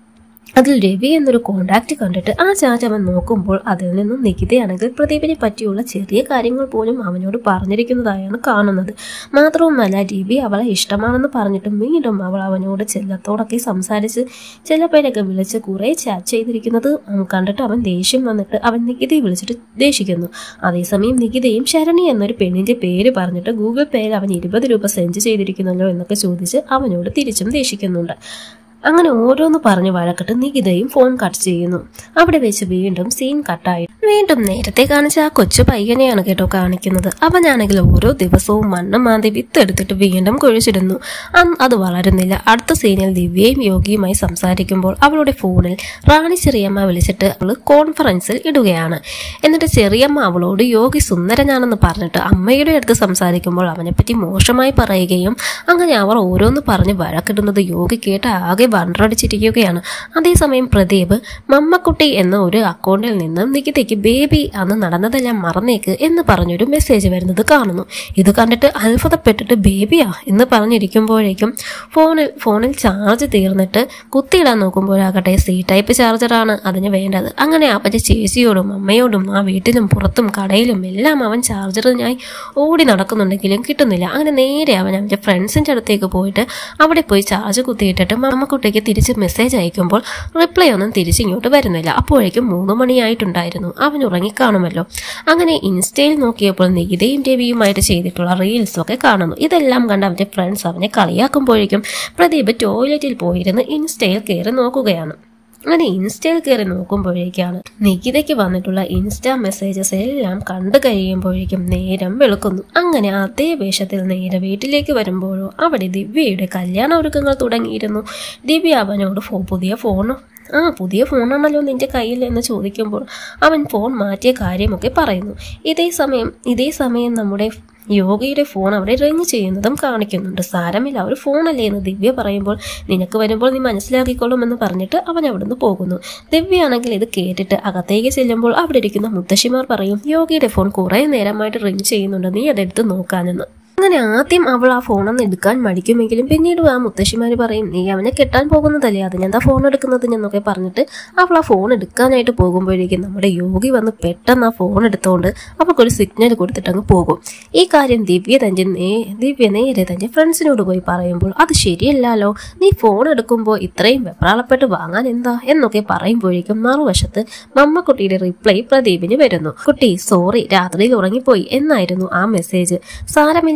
അതിൽ രവി എന്നൊരു കോണ്ടാക്ട് കണ്ടിട്ട് ആ ചാറ്റ് അവൻ നോക്കുമ്പോൾ അതിൽ നിന്നും നികിതയാണെങ്കിൽ പ്രദീപിനെ പറ്റിയുള്ള ചെറിയ കാര്യങ്ങൾ പോലും അവനോട് പറഞ്ഞിരിക്കുന്നതായാണ് കാണുന്നത് മാത്രവുമല്ല രവി അവളെ ഇഷ്ടമാണെന്ന് പറഞ്ഞിട്ട് വീണ്ടും അവൾ അവനോട് ചെല്ലത്തോടൊക്കെ സംസാരിച്ച് ചില പേരൊക്കെ വിളിച്ച് കുറേ ചാറ്റ് ചെയ്തിരിക്കുന്നത് കണ്ടിട്ട് അവൻ ദേഷ്യം വന്നിട്ട് അവൻ നികിതയെ വിളിച്ചിട്ട് ദേഷിക്കുന്നു അതേസമയം നികിതയും ശരണി എന്നൊരു പെണ്ണിന്റെ പേര് പറഞ്ഞിട്ട് ഗൂഗിൾ പേയിൽ അവൻ ഇരുപത് രൂപ സെൻഡ് ചെയ്തിരിക്കുന്നല്ലോ എന്നൊക്കെ ചോദിച്ച് അവനോട് തിരിച്ചും ദേഷിക്കുന്നുണ്ട് അങ്ങനെ ഓരോന്ന് പറഞ്ഞ് വഴക്കിട്ട് നികിതയും ഫോൺ കട്ട് ചെയ്യുന്നു അവിടെ വെച്ച് വീണ്ടും സീൻ കട്ടായി വീണ്ടും നേരത്തെ കാണിച്ച ആ കൊച്ചു പയ്യനെയാണ് കേട്ടോ കാണിക്കുന്നത് അവനാണെങ്കിൽ ഓരോ ദിവസവും മണ്ണ് മാന്തി വിത്ത് എടുത്തിട്ട് വീണ്ടും കുഴിച്ചിടുന്നു അന്ന് അത് വളരുന്നില്ല അടുത്ത സീനിൽ ദിവ്യയും യോഗിയുമായി സംസാരിക്കുമ്പോൾ അവളുടെ ഫോണിൽ റാണി ചെറിയമ്മ വിളിച്ചിട്ട് അവള് കോൺഫറൻസിൽ ഇടുകയാണ് എന്നിട്ട് ചെറിയമ്മ അവളോട് യോഗി സുന്ദരനാണെന്ന് പറഞ്ഞിട്ട് അമ്മയുടെ അടുത്ത് സംസാരിക്കുമ്പോൾ അവനെപ്പറ്റി മോശമായി പറയുകയും അങ്ങനെ അവർ ഓരോന്ന് പറഞ്ഞ് വഴക്കിടുന്നത് യോഗി കേട്ട് ആകെ വണ്ടടിച്ചിരിക്കുകയാണ് അതേസമയം പ്രദീപ് മമ്മക്കുട്ടി എന്ന ഒരു അക്കൗണ്ടിൽ നിന്നും നികിതയ്ക്ക് ബേബി അന്ന് നടന്നതെല്ലാം മറന്നേക്ക് എന്ന് പറഞ്ഞൊരു മെസ്സേജ് വരുന്നത് കാണുന്നു ഇത് കണ്ടിട്ട് അത്ഭുതപ്പെട്ടിട്ട് ബേബിയാ എന്ന് പറഞ്ഞിരിക്കുമ്പോഴേക്കും ഫോണിൽ ഫോണിൽ ചാർജ് തീർന്നിട്ട് കുത്തിയിടാൻ നോക്കുമ്പോഴാകട്ടെ സി ടൈപ്പ് ചാർജറാണ് അതിന് വേണ്ടത് അങ്ങനെ അവന്റെ ചേച്ചിയോടും അമ്മയോടും ആ വീട്ടിലും പുറത്തും കടയിലും എല്ലാം അവൻ ചാർജറിനായി ഓടി നടക്കുന്നുണ്ടെങ്കിലും കിട്ടുന്നില്ല അങ്ങനെ നേരെ അവൻ അവന്റെ ഫ്രണ്ട്സിന്റെ അടുത്തേക്ക് പോയിട്ട് അവിടെ പോയി ചാർജ് കുത്തിയിട്ടിട്ട് മമ്മക്കുട്ടിക്ക് തിരിച്ച് മെസ്സേജ് അയക്കുമ്പോൾ റിപ്ലൈ ഒന്നും തിരിച്ചിങ്ങോട്ട് വരുന്നില്ല അപ്പോഴേക്കും മൂന്ന് മണിയായിട്ടുണ്ടായിരുന്നു അവൻ ഉറങ്ങിക്കാണുമല്ലോ അങ്ങനെ ഇൻസ്റ്റയിൽ നോക്കിയപ്പോൾ നികിതയും രവിയുമായിട്ട് ചെയ്തിട്ടുള്ള റീൽസും ഒക്കെ കാണുന്നു ഇതെല്ലാം കണ്ട് അവന്റെ ഫ്രണ്ട്സ് അവനെ കളിയാക്കുമ്പോഴേക്കും പ്രദീപ് ടോയ്ലറ്റിൽ പോയിരുന്ന് ഇൻസ്റ്റയിൽ കയറി നോക്കുകയാണ് അങ്ങനെ ഇൻസ്റ്റയിൽ കയറി നോക്കുമ്പോഴേക്കാണ് നികിതയ്ക്ക് വന്നിട്ടുള്ള ഇൻസ്റ്റാ മെസ്സേജസ് എല്ലാം കണ്ടു കഴിയുമ്പോഴേക്കും നേരം വെളുക്കുന്നു അങ്ങനെ അതേ വേഷത്തിൽ നേരെ വീട്ടിലേക്ക് വരുമ്പോഴോ അവിടെ ദിവ്യയുടെ കല്യാണ ഒരുക്കങ്ങൾ തുടങ്ങിയിരുന്നു ദിവ്യ അവനോട് ഫോ പുതിയ ഫോൺ ആ പുതിയ ഫോണാണല്ലോ നിന്റെ കയ്യിൽ എന്ന് ചോദിക്കുമ്പോൾ അവൻ ഫോൺ മാറ്റിയ കാര്യമൊക്കെ പറയുന്നു ഇതേ സമയം ഇതേ സമയം നമ്മുടെ യോഗയുടെ ഫോൺ അവിടെ റിങ് ചെയ്യുന്നതും കാണിക്കുന്നുണ്ട് സാരമില്ല ഒരു ഫോണല്ലേ എന്ന് ദിവ്യ പറയുമ്പോൾ നിനക്ക് വരുമ്പോൾ നീ മനസ്സിലാക്കിക്കൊള്ളും എന്ന് പറഞ്ഞിട്ട് അവൻ അവിടുന്ന് പോകുന്നു ദിവ്യയാണെങ്കിൽ ഇത് കേട്ടിട്ട് അകത്തേക്ക് ചെല്ലുമ്പോൾ അവിടെ ഇരിക്കുന്ന മുത്തശ്ശിമാർ പറയും യോഗയുടെ ഫോൺ കുറേ നേരമായിട്ട് റിങ് ചെയ്യുന്നുണ്ട് നീ അതെടുത്ത് നോക്കാനെന്ന് അങ്ങനെ ആദ്യം അവൾ ആ ഫോണൊന്ന് എടുക്കാൻ മടിക്കുമെങ്കിലും പിന്നീട് ആ മുത്തശ്ശിമാര് പറയും നീ അവനെ കെട്ടാൻ പോകുന്നതല്ലേ അതിനെന്താ ഫോൺ എടുക്കുന്നത് എന്നൊക്കെ പറഞ്ഞിട്ട് അവൾ ആ ഫോൺ എടുക്കാനായിട്ട് പോകുമ്പോഴേക്കും നമ്മുടെ യോഗി വന്ന് പെട്ടെന്ന് ആ ഫോൺ എടുത്തുകൊണ്ട് അവൾക്കൊരു സിഗ്നൽ കൊടുത്തിട്ട് അങ്ങ് പോകും ഈ കാര്യം ദിവ്യ തന്റെ നേ ദിവ്യ നേരെ തന്റെ ഫ്രണ്ട്സിനോട് പോയി പറയുമ്പോൾ അത് ശരിയല്ലല്ലോ നീ ഫോൺ എടുക്കുമ്പോൾ ഇത്രയും വെപ്രാളപ്പെട്ട് വാങ്ങാൻ എന്താ എന്നൊക്കെ പറയുമ്പോഴേക്കും മറുവശത്ത് മമ്മക്കുട്ടിയുടെ റിപ്ലൈ പ്രദീപിന് വരുന്നു കുട്ടി സോറി രാത്രിയിൽ ഉറങ്ങിപ്പോയി എന്നായിരുന്നു ആ മെസ്സേജ് സാരമില്ല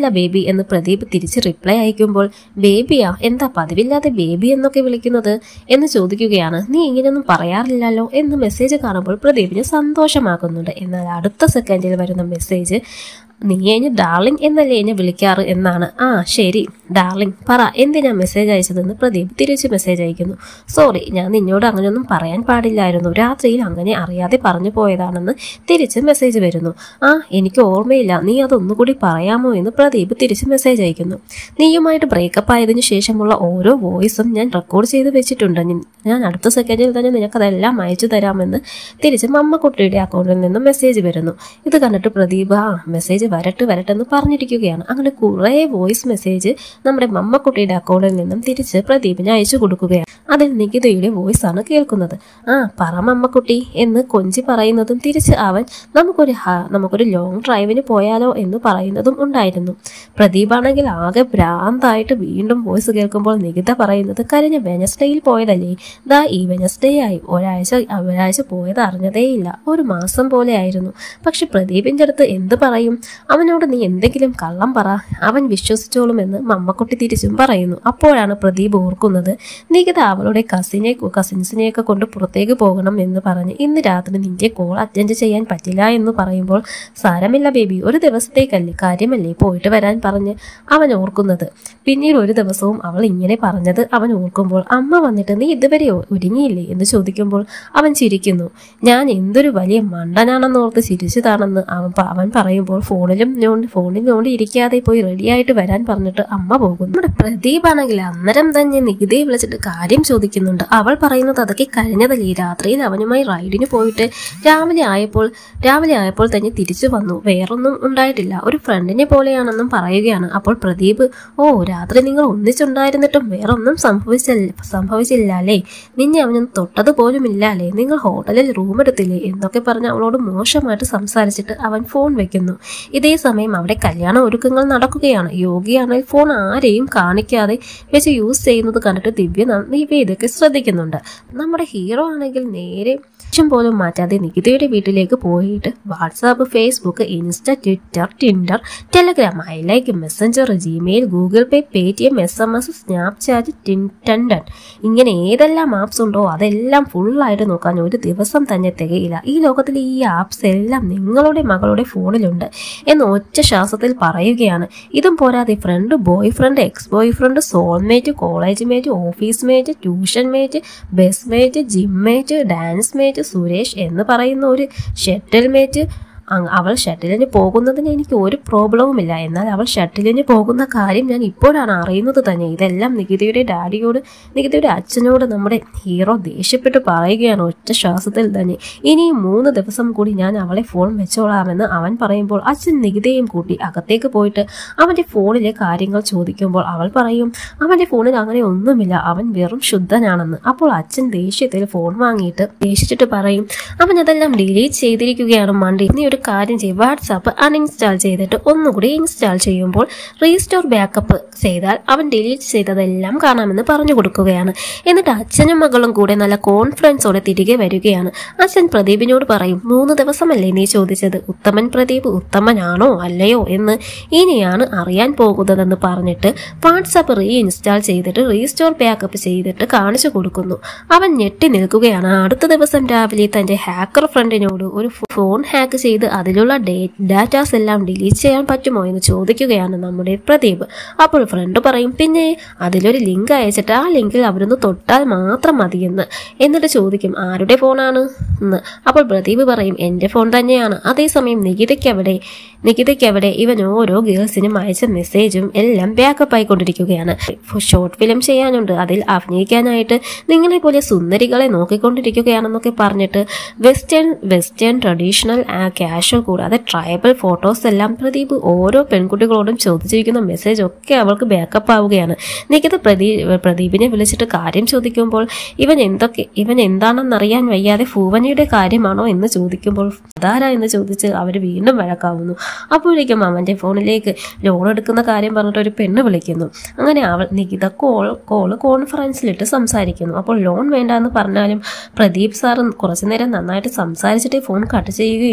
ബേബി എന്ന് പ്രദീപ് തിരിച്ച് റിപ്ലൈ അയക്കുമ്പോൾ ബേബിയാ എന്താ പതിവില്ലാതെ ബേബി എന്നൊക്കെ വിളിക്കുന്നത് എന്ന് ചോദിക്കുകയാണ് നീ ഇങ്ങനെയൊന്നും പറയാറില്ലല്ലോ എന്ന് മെസ്സേജ് കാണുമ്പോൾ പ്രദീപിന് സന്തോഷമാകുന്നുണ്ട് എന്നാൽ അടുത്ത സെക്കൻഡിൽ വരുന്ന മെസ്സേജ് നീ എന്നെ ഡാർലിംഗ് എന്നല്ലേ എന്നെ വിളിക്കാറ് എന്നാണ് ആ ശരി ഡാർലിംഗ് പറ എന്തിനാ മെസ്സേജ് അയച്ചതെന്ന് പ്രദീപ് തിരിച്ച് മെസ്സേജ് അയക്കുന്നു സോറി ഞാൻ നിന്നോട് അങ്ങനെയൊന്നും പറയാൻ പാടില്ലായിരുന്നു രാത്രിയിൽ അങ്ങനെ അറിയാതെ പറഞ്ഞു പോയതാണെന്ന് തിരിച്ച് മെസ്സേജ് വരുന്നു ആ എനിക്ക് ഓർമ്മയില്ല നീ അതൊന്നുകൂടി പറയാമോ എന്ന് പ്രദീപ് തിരിച്ച് മെസ്സേജ് അയക്കുന്നു നീയുമായിട്ട് ബ്രേക്കപ്പ് ആയതിനു ശേഷമുള്ള ഓരോ വോയിസും ഞാൻ റെക്കോർഡ് ചെയ്ത് വെച്ചിട്ടുണ്ട് നി- ഞാൻ അടുത്ത സെക്കൻഡിൽ തന്നെ നിനക്കതെല്ലാം അയച്ചു തരാമെന്ന് തിരിച്ച് മമ്മക്കുട്ടിയുടെ അക്കൗണ്ടിൽ നിന്നും മെസ്സേജ് വരുന്നു ഇത് കണ്ടിട്ട് പ്രദീപ് ആ മെസ്സേജ് വരട്ടെ വരട്ടെ എന്ന് പറഞ്ഞിരിക്കുകയാണ് അങ്ങനെ കുറേ വോയിസ് മെസ്സേജ് നമ്മുടെ മമ്മക്കുട്ടിയുടെ അക്കൗണ്ടിൽ നിന്നും തിരിച്ച് പ്രദീപിന് അയച്ചു കൊടുക്കുകയാണ് അതിൽ നികിതയുടെ വോയിസ് ആണ് കേൾക്കുന്നത് ആ പറ മമ്മക്കുട്ടി എന്ന് കൊഞ്ചി പറയുന്നതും തിരിച്ച് അവൻ നമുക്കൊരു ഹ- നമുക്കൊരു ലോങ് ഡ്രൈവിന് പോയാലോ എന്ന് പറയുന്നതും ഉണ്ടായിരുന്നു പ്രദീപാണെങ്കിൽ ആകെ ഭ്രാന്തായിട്ട് വീണ്ടും വോയിസ് കേൾക്കുമ്പോൾ നികിത പറയുന്നത് കഴിഞ്ഞ വെനസ്ഡേയിൽ പോയതല്ലേ ദാ ഈ വെനസ്ഡേ ആയി ഒരാഴ്ച ഒരാഴ്ച പോയത് അറിഞ്ഞതേയില്ല ഒരു മാസം പോലെ ആയിരുന്നു പക്ഷെ പ്രദീപിന്റെ അടുത്ത് എന്ത് പറയും അവനോട് നീ എന്തെങ്കിലും കള്ളം പറ അവൻ വിശ്വസിച്ചോളുമെന്ന് മമ്മക്കുട്ടി തിരിച്ചും പറയുന്നു അപ്പോഴാണ് പ്രദീപ് ഓർക്കുന്നത് നികിത അവളുടെ കസിനെ കസിൻസിനെയൊക്കെ കൊണ്ട് പുറത്തേക്ക് പോകണം എന്ന് പറഞ്ഞ് ഇന്ന് രാത്രി നിന്റെ കോൾ അറ്റൻഡ് ചെയ്യാൻ പറ്റില്ല എന്ന് പറയുമ്പോൾ സാരമില്ല ബേബി ഒരു ദിവസത്തേക്കല്ലേ കാര്യമല്ലേ പോയിട്ട് വരാൻ പറഞ്ഞ് അവൻ ഓർക്കുന്നത് പിന്നീട് ഒരു ദിവസവും അവൾ ഇങ്ങനെ പറഞ്ഞത് അവൻ ഓർക്കുമ്പോൾ അമ്മ വന്നിട്ട് നീ ഇതുവരെ ഒ- ഒരുങ്ങിയില്ലേ എന്ന് ചോദിക്കുമ്പോൾ അവൻ ചിരിക്കുന്നു ഞാൻ എന്തൊരു വലിയ മണ്ടനാണെന്നോർത്ത് ചിരിച്ചതാണെന്ന് അവൻ പ- അവൻ പറയുമ്പോൾ ഫോണിലും ഞോണ്ടി ഫോണിൽ ഞോണ്ടി ഇരിക്കാതെ പോയി റെഡിയായിട്ട് വരാൻ പറഞ്ഞിട്ട് അമ്മ പോകുന്നു നമ്മുടെ പ്രദീപ് ആണെങ്കിൽ അന്നേരം തന്നെ നികിതയെ വിളിച്ചിട്ട് കാര്യം ചോദിക്കുന്നുണ്ട് അവൾ പറയുന്നത് അതൊക്കെ കഴിഞ്ഞതല്ലേ രാത്രിയിൽ അവനുമായി റൈഡിന് പോയിട്ട് രാവിലെ ആയപ്പോൾ രാവിലെ ആയപ്പോൾ തന്നെ തിരിച്ചു വന്നു വേറൊന്നും ഉണ്ടായിട്ടില്ല ഒരു ഫ്രണ്ടിനെ പോലെയാണെന്നും പറയുകയാണ് അപ്പോൾ പ്രദീപ് ഓ രാത്രി നിങ്ങൾ ഒന്നിച്ചുണ്ടായിരുന്നിട്ടും വേറൊന്നും സംഭവിച്ചില്ല സംഭവിച്ചില്ല അല്ലേ നിന്നെ അവനൊന്നും തൊട്ടത് പോലുമില്ല അല്ലേ നിങ്ങൾ ഹോട്ടലിൽ റൂം എടുത്തില്ലേ എന്നൊക്കെ പറഞ്ഞ് അവളോട് മോശമായിട്ട് സംസാരിച്ചിട്ട് അവൻ ഫോൺ വെക്കുന്നു ഇതേ സമയം അവിടെ കല്യാണ ഒരുക്കങ്ങൾ നടക്കുകയാണ് യോഗിയാണെങ്കിൽ ഫോൺ ആരെയും കാണിക്കാതെ വെച്ച് യൂസ് ചെയ്യുന്നത് കണ്ടിട്ട് ദിവ്യ ന- ദിവ്യ ഇതൊക്കെ ശ്രദ്ധിക്കുന്നുണ്ട് നമ്മുടെ ഹീറോ ആണെങ്കിൽ നേരെ ലക്ഷ്യം പോലും മാറ്റാതെ നികിതയുടെ വീട്ടിലേക്ക് പോയിട്ട് WhatsApp Facebook Insta Twitter Tinder Telegram I like Messenger Gmail Google Pay Paytm S M S Snapchat ടിൻടൻഡൻ ഇങ്ങനെ ഏതെല്ലാം ആപ്സ് ഉണ്ടോ അതെല്ലാം ഫുള്ളായിട്ട് നോക്കാൻ ഒരു ദിവസം തന്നെ തികയില്ല ഈ ലോകത്തിലെ ഈ ആപ്സ് എല്ലാം നിങ്ങളുടെ മകളുടെ ഫോണിലുണ്ട് എന്ന് ഒറ്റ ശ്വാസത്തിൽ പറയുകയാണ് ഇതും പോരാതെ friend boyfriend ex boyfriend soulmate college mate office mate tuition mate bus mate gym mate dance mate Suresh എന്ന് പറയുന്ന ഒരു ഷട്ടിൽ മേറ്റ് അങ് അവൾ ഷട്ടിലിന് പോകുന്നതിന് എനിക്ക് ഒരു പ്രോബ്ലവുമില്ല എന്നാൽ അവൾ ഷട്ടിലിന് പോകുന്ന കാര്യം ഞാൻ ഇപ്പോഴാണ് അറിയുന്നത് തന്നെ ഇതെല്ലാം നികിതയുടെ ഡാഡിയോട് നികിതയുടെ അച്ഛനോട് നമ്മുടെ ഹീറോ ദേഷ്യപ്പെട്ട് പറയുകയാണ് ഒറ്റ ശ്വാസത്തിൽ തന്നെ ഇനിയും മൂന്ന് ദിവസം കൂടി ഞാൻ അവളെ ഫോൺ വെച്ചോളാമെന്ന് അവൻ പറയുമ്പോൾ അച്ഛൻ നികിതയും കൂട്ടി അകത്തേക്ക് പോയിട്ട് അവന്റെ ഫോണിലെ കാര്യങ്ങൾ ചോദിക്കുമ്പോൾ അവൾ പറയും അവന്റെ ഫോണിൽ അങ്ങനെ ഒന്നുമില്ല അവൻ വെറും ശുദ്ധനാണെന്ന് അപ്പോൾ അച്ഛൻ ദേഷ്യത്തിൽ ഫോൺ വാങ്ങിയിട്ട് ദേഷിച്ചിട്ട് പറയും അവൻ അതെല്ലാം ഡിലീറ്റ് ചെയ്തിരിക്കുകയാണ് മണ്ടി നീ ഒരു കാര്യം ചെയ്യും വാട്സാപ്പ് അൺഇൻസ്റ്റാൾ ചെയ്തിട്ട് ഒന്നുകൂടി ഇൻസ്റ്റാൾ ചെയ്യുമ്പോൾ റീസ്റ്റോർ ബാക്കപ്പ് ചെയ്താൽ അവൻ ഡിലീറ്റ് ചെയ്തതെല്ലാം കാണാമെന്ന് പറഞ്ഞു കൊടുക്കുകയാണ് എന്നിട്ട് അച്ഛനും മകളും കൂടെ നല്ല കോൺഫിഡൻസോടെ തിരികെ വരികയാണ് അച്ഛൻ പ്രദീപിനോട് പറയും മൂന്ന് ദിവസമല്ലേ നീ ചോദിച്ചത് ഉത്തമൻ പ്രദീപ് ഉത്തമനാണോ അല്ലയോ എന്ന് ഇനിയാണ് അറിയാൻ പോകുന്നതെന്ന് പറഞ്ഞിട്ട് വാട്സാപ്പ് റീ ഇൻസ്റ്റാൾ ചെയ്തിട്ട് റീസ്റ്റോർ ബാക്കപ്പ് ചെയ്തിട്ട് കാണിച്ചു കൊടുക്കുന്നു അവൻ ഞെട്ടി നിൽക്കുകയാണ് അടുത്ത ദിവസം രാവിലെ തന്റെ ഹാക്കർ ഫ്രണ്ടിനോട് ഒരു ഫോൺ ഹാക്ക് ചെയ്ത് അതിലുള്ള ഡാറ്റാസ് എല്ലാം ഡിലീറ്റ് ചെയ്യാൻ പറ്റുമോ എന്ന് ചോദിക്കുകയാണ് നമ്മുടെ പ്രദീപ് അപ്പോൾ ഫ്രണ്ട് പറയും പിന്നെ അതിലൊരു ലിങ്ക് അയച്ചിട്ട് ആ ലിങ്കിൽ അവരൊന്ന് തൊട്ടാൽ മാത്രം മതിയെന്ന് എന്നിട്ട് ചോദിക്കും ആരുടെ ഫോണാണ് എന്ന് അപ്പോൾ പ്രദീപ് പറയും എൻ്റെ ഫോൺ തന്നെയാണ് അതേസമയം നികിതയ്ക്ക് അവിടെ നികിതയ്ക്ക് അവിടെ ഇവൻ ഓരോ ഗേൾസിനും അയച്ച മെസ്സേജും എല്ലാം ബാക്കപ്പ് ആയിക്കൊണ്ടിരിക്കുകയാണ് ഷോർട്ട് ഫിലിം ചെയ്യാനുണ്ട് അതിൽ അഭിനയിക്കാനായിട്ട് നിങ്ങളെ പോലെ സുന്ദരികളെ നോക്കിക്കൊണ്ടിരിക്കുകയാണെന്നൊക്കെ പറഞ്ഞിട്ട് വെസ്റ്റേൺ വെസ്റ്റേൺ ട്രഡീഷണൽ കാഷ്വൽ കൂടാതെ ട്രൈബൽ ഫോട്ടോസ് എല്ലാം പ്രദീപ് ഓരോ പെൺകുട്ടികളോടും ചോദിച്ചിരിക്കുന്ന മെസ്സേജ് ഒക്കെ അവൾക്ക് ബാക്കപ്പ് ആവുകയാണ് നികിത പ്രദീ പ്രദീപിനെ വിളിച്ചിട്ട് കാര്യം ചോദിക്കുമ്പോൾ ഇവൻ എന്തൊക്കെ ഇവൻ എന്താണെന്നറിയാൻ വയ്യാതെ ഭൂവനയുടെ കാര്യമാണോ എന്ന് ചോദിക്കുമ്പോൾ അതാരാ എന്ന് ചോദിച്ച് അവർ വീണ്ടും വഴക്കാവുന്നു അപ്പോഴേക്കും അവന്റെ ഫോണിലേക്ക് ലോൺ എടുക്കുന്ന കാര്യം പറഞ്ഞിട്ട് ഒരു പെണ്ണ് വിളിക്കുന്നു അങ്ങനെ അവൾ നികിത കോൾ കോള് കോൺഫറൻസിലിട്ട് സംസാരിക്കുന്നു അപ്പോൾ ലോൺ വേണ്ട എന്ന് പറഞ്ഞാലും പ്രദീപ് സാറ് കുറച്ചു നേരം നന്നായിട്ട് സംസാരിച്ചിട്ടേ ഫോൺ കട്ട് ചെയ്യുകയുള്ളൂ കൂടാതെ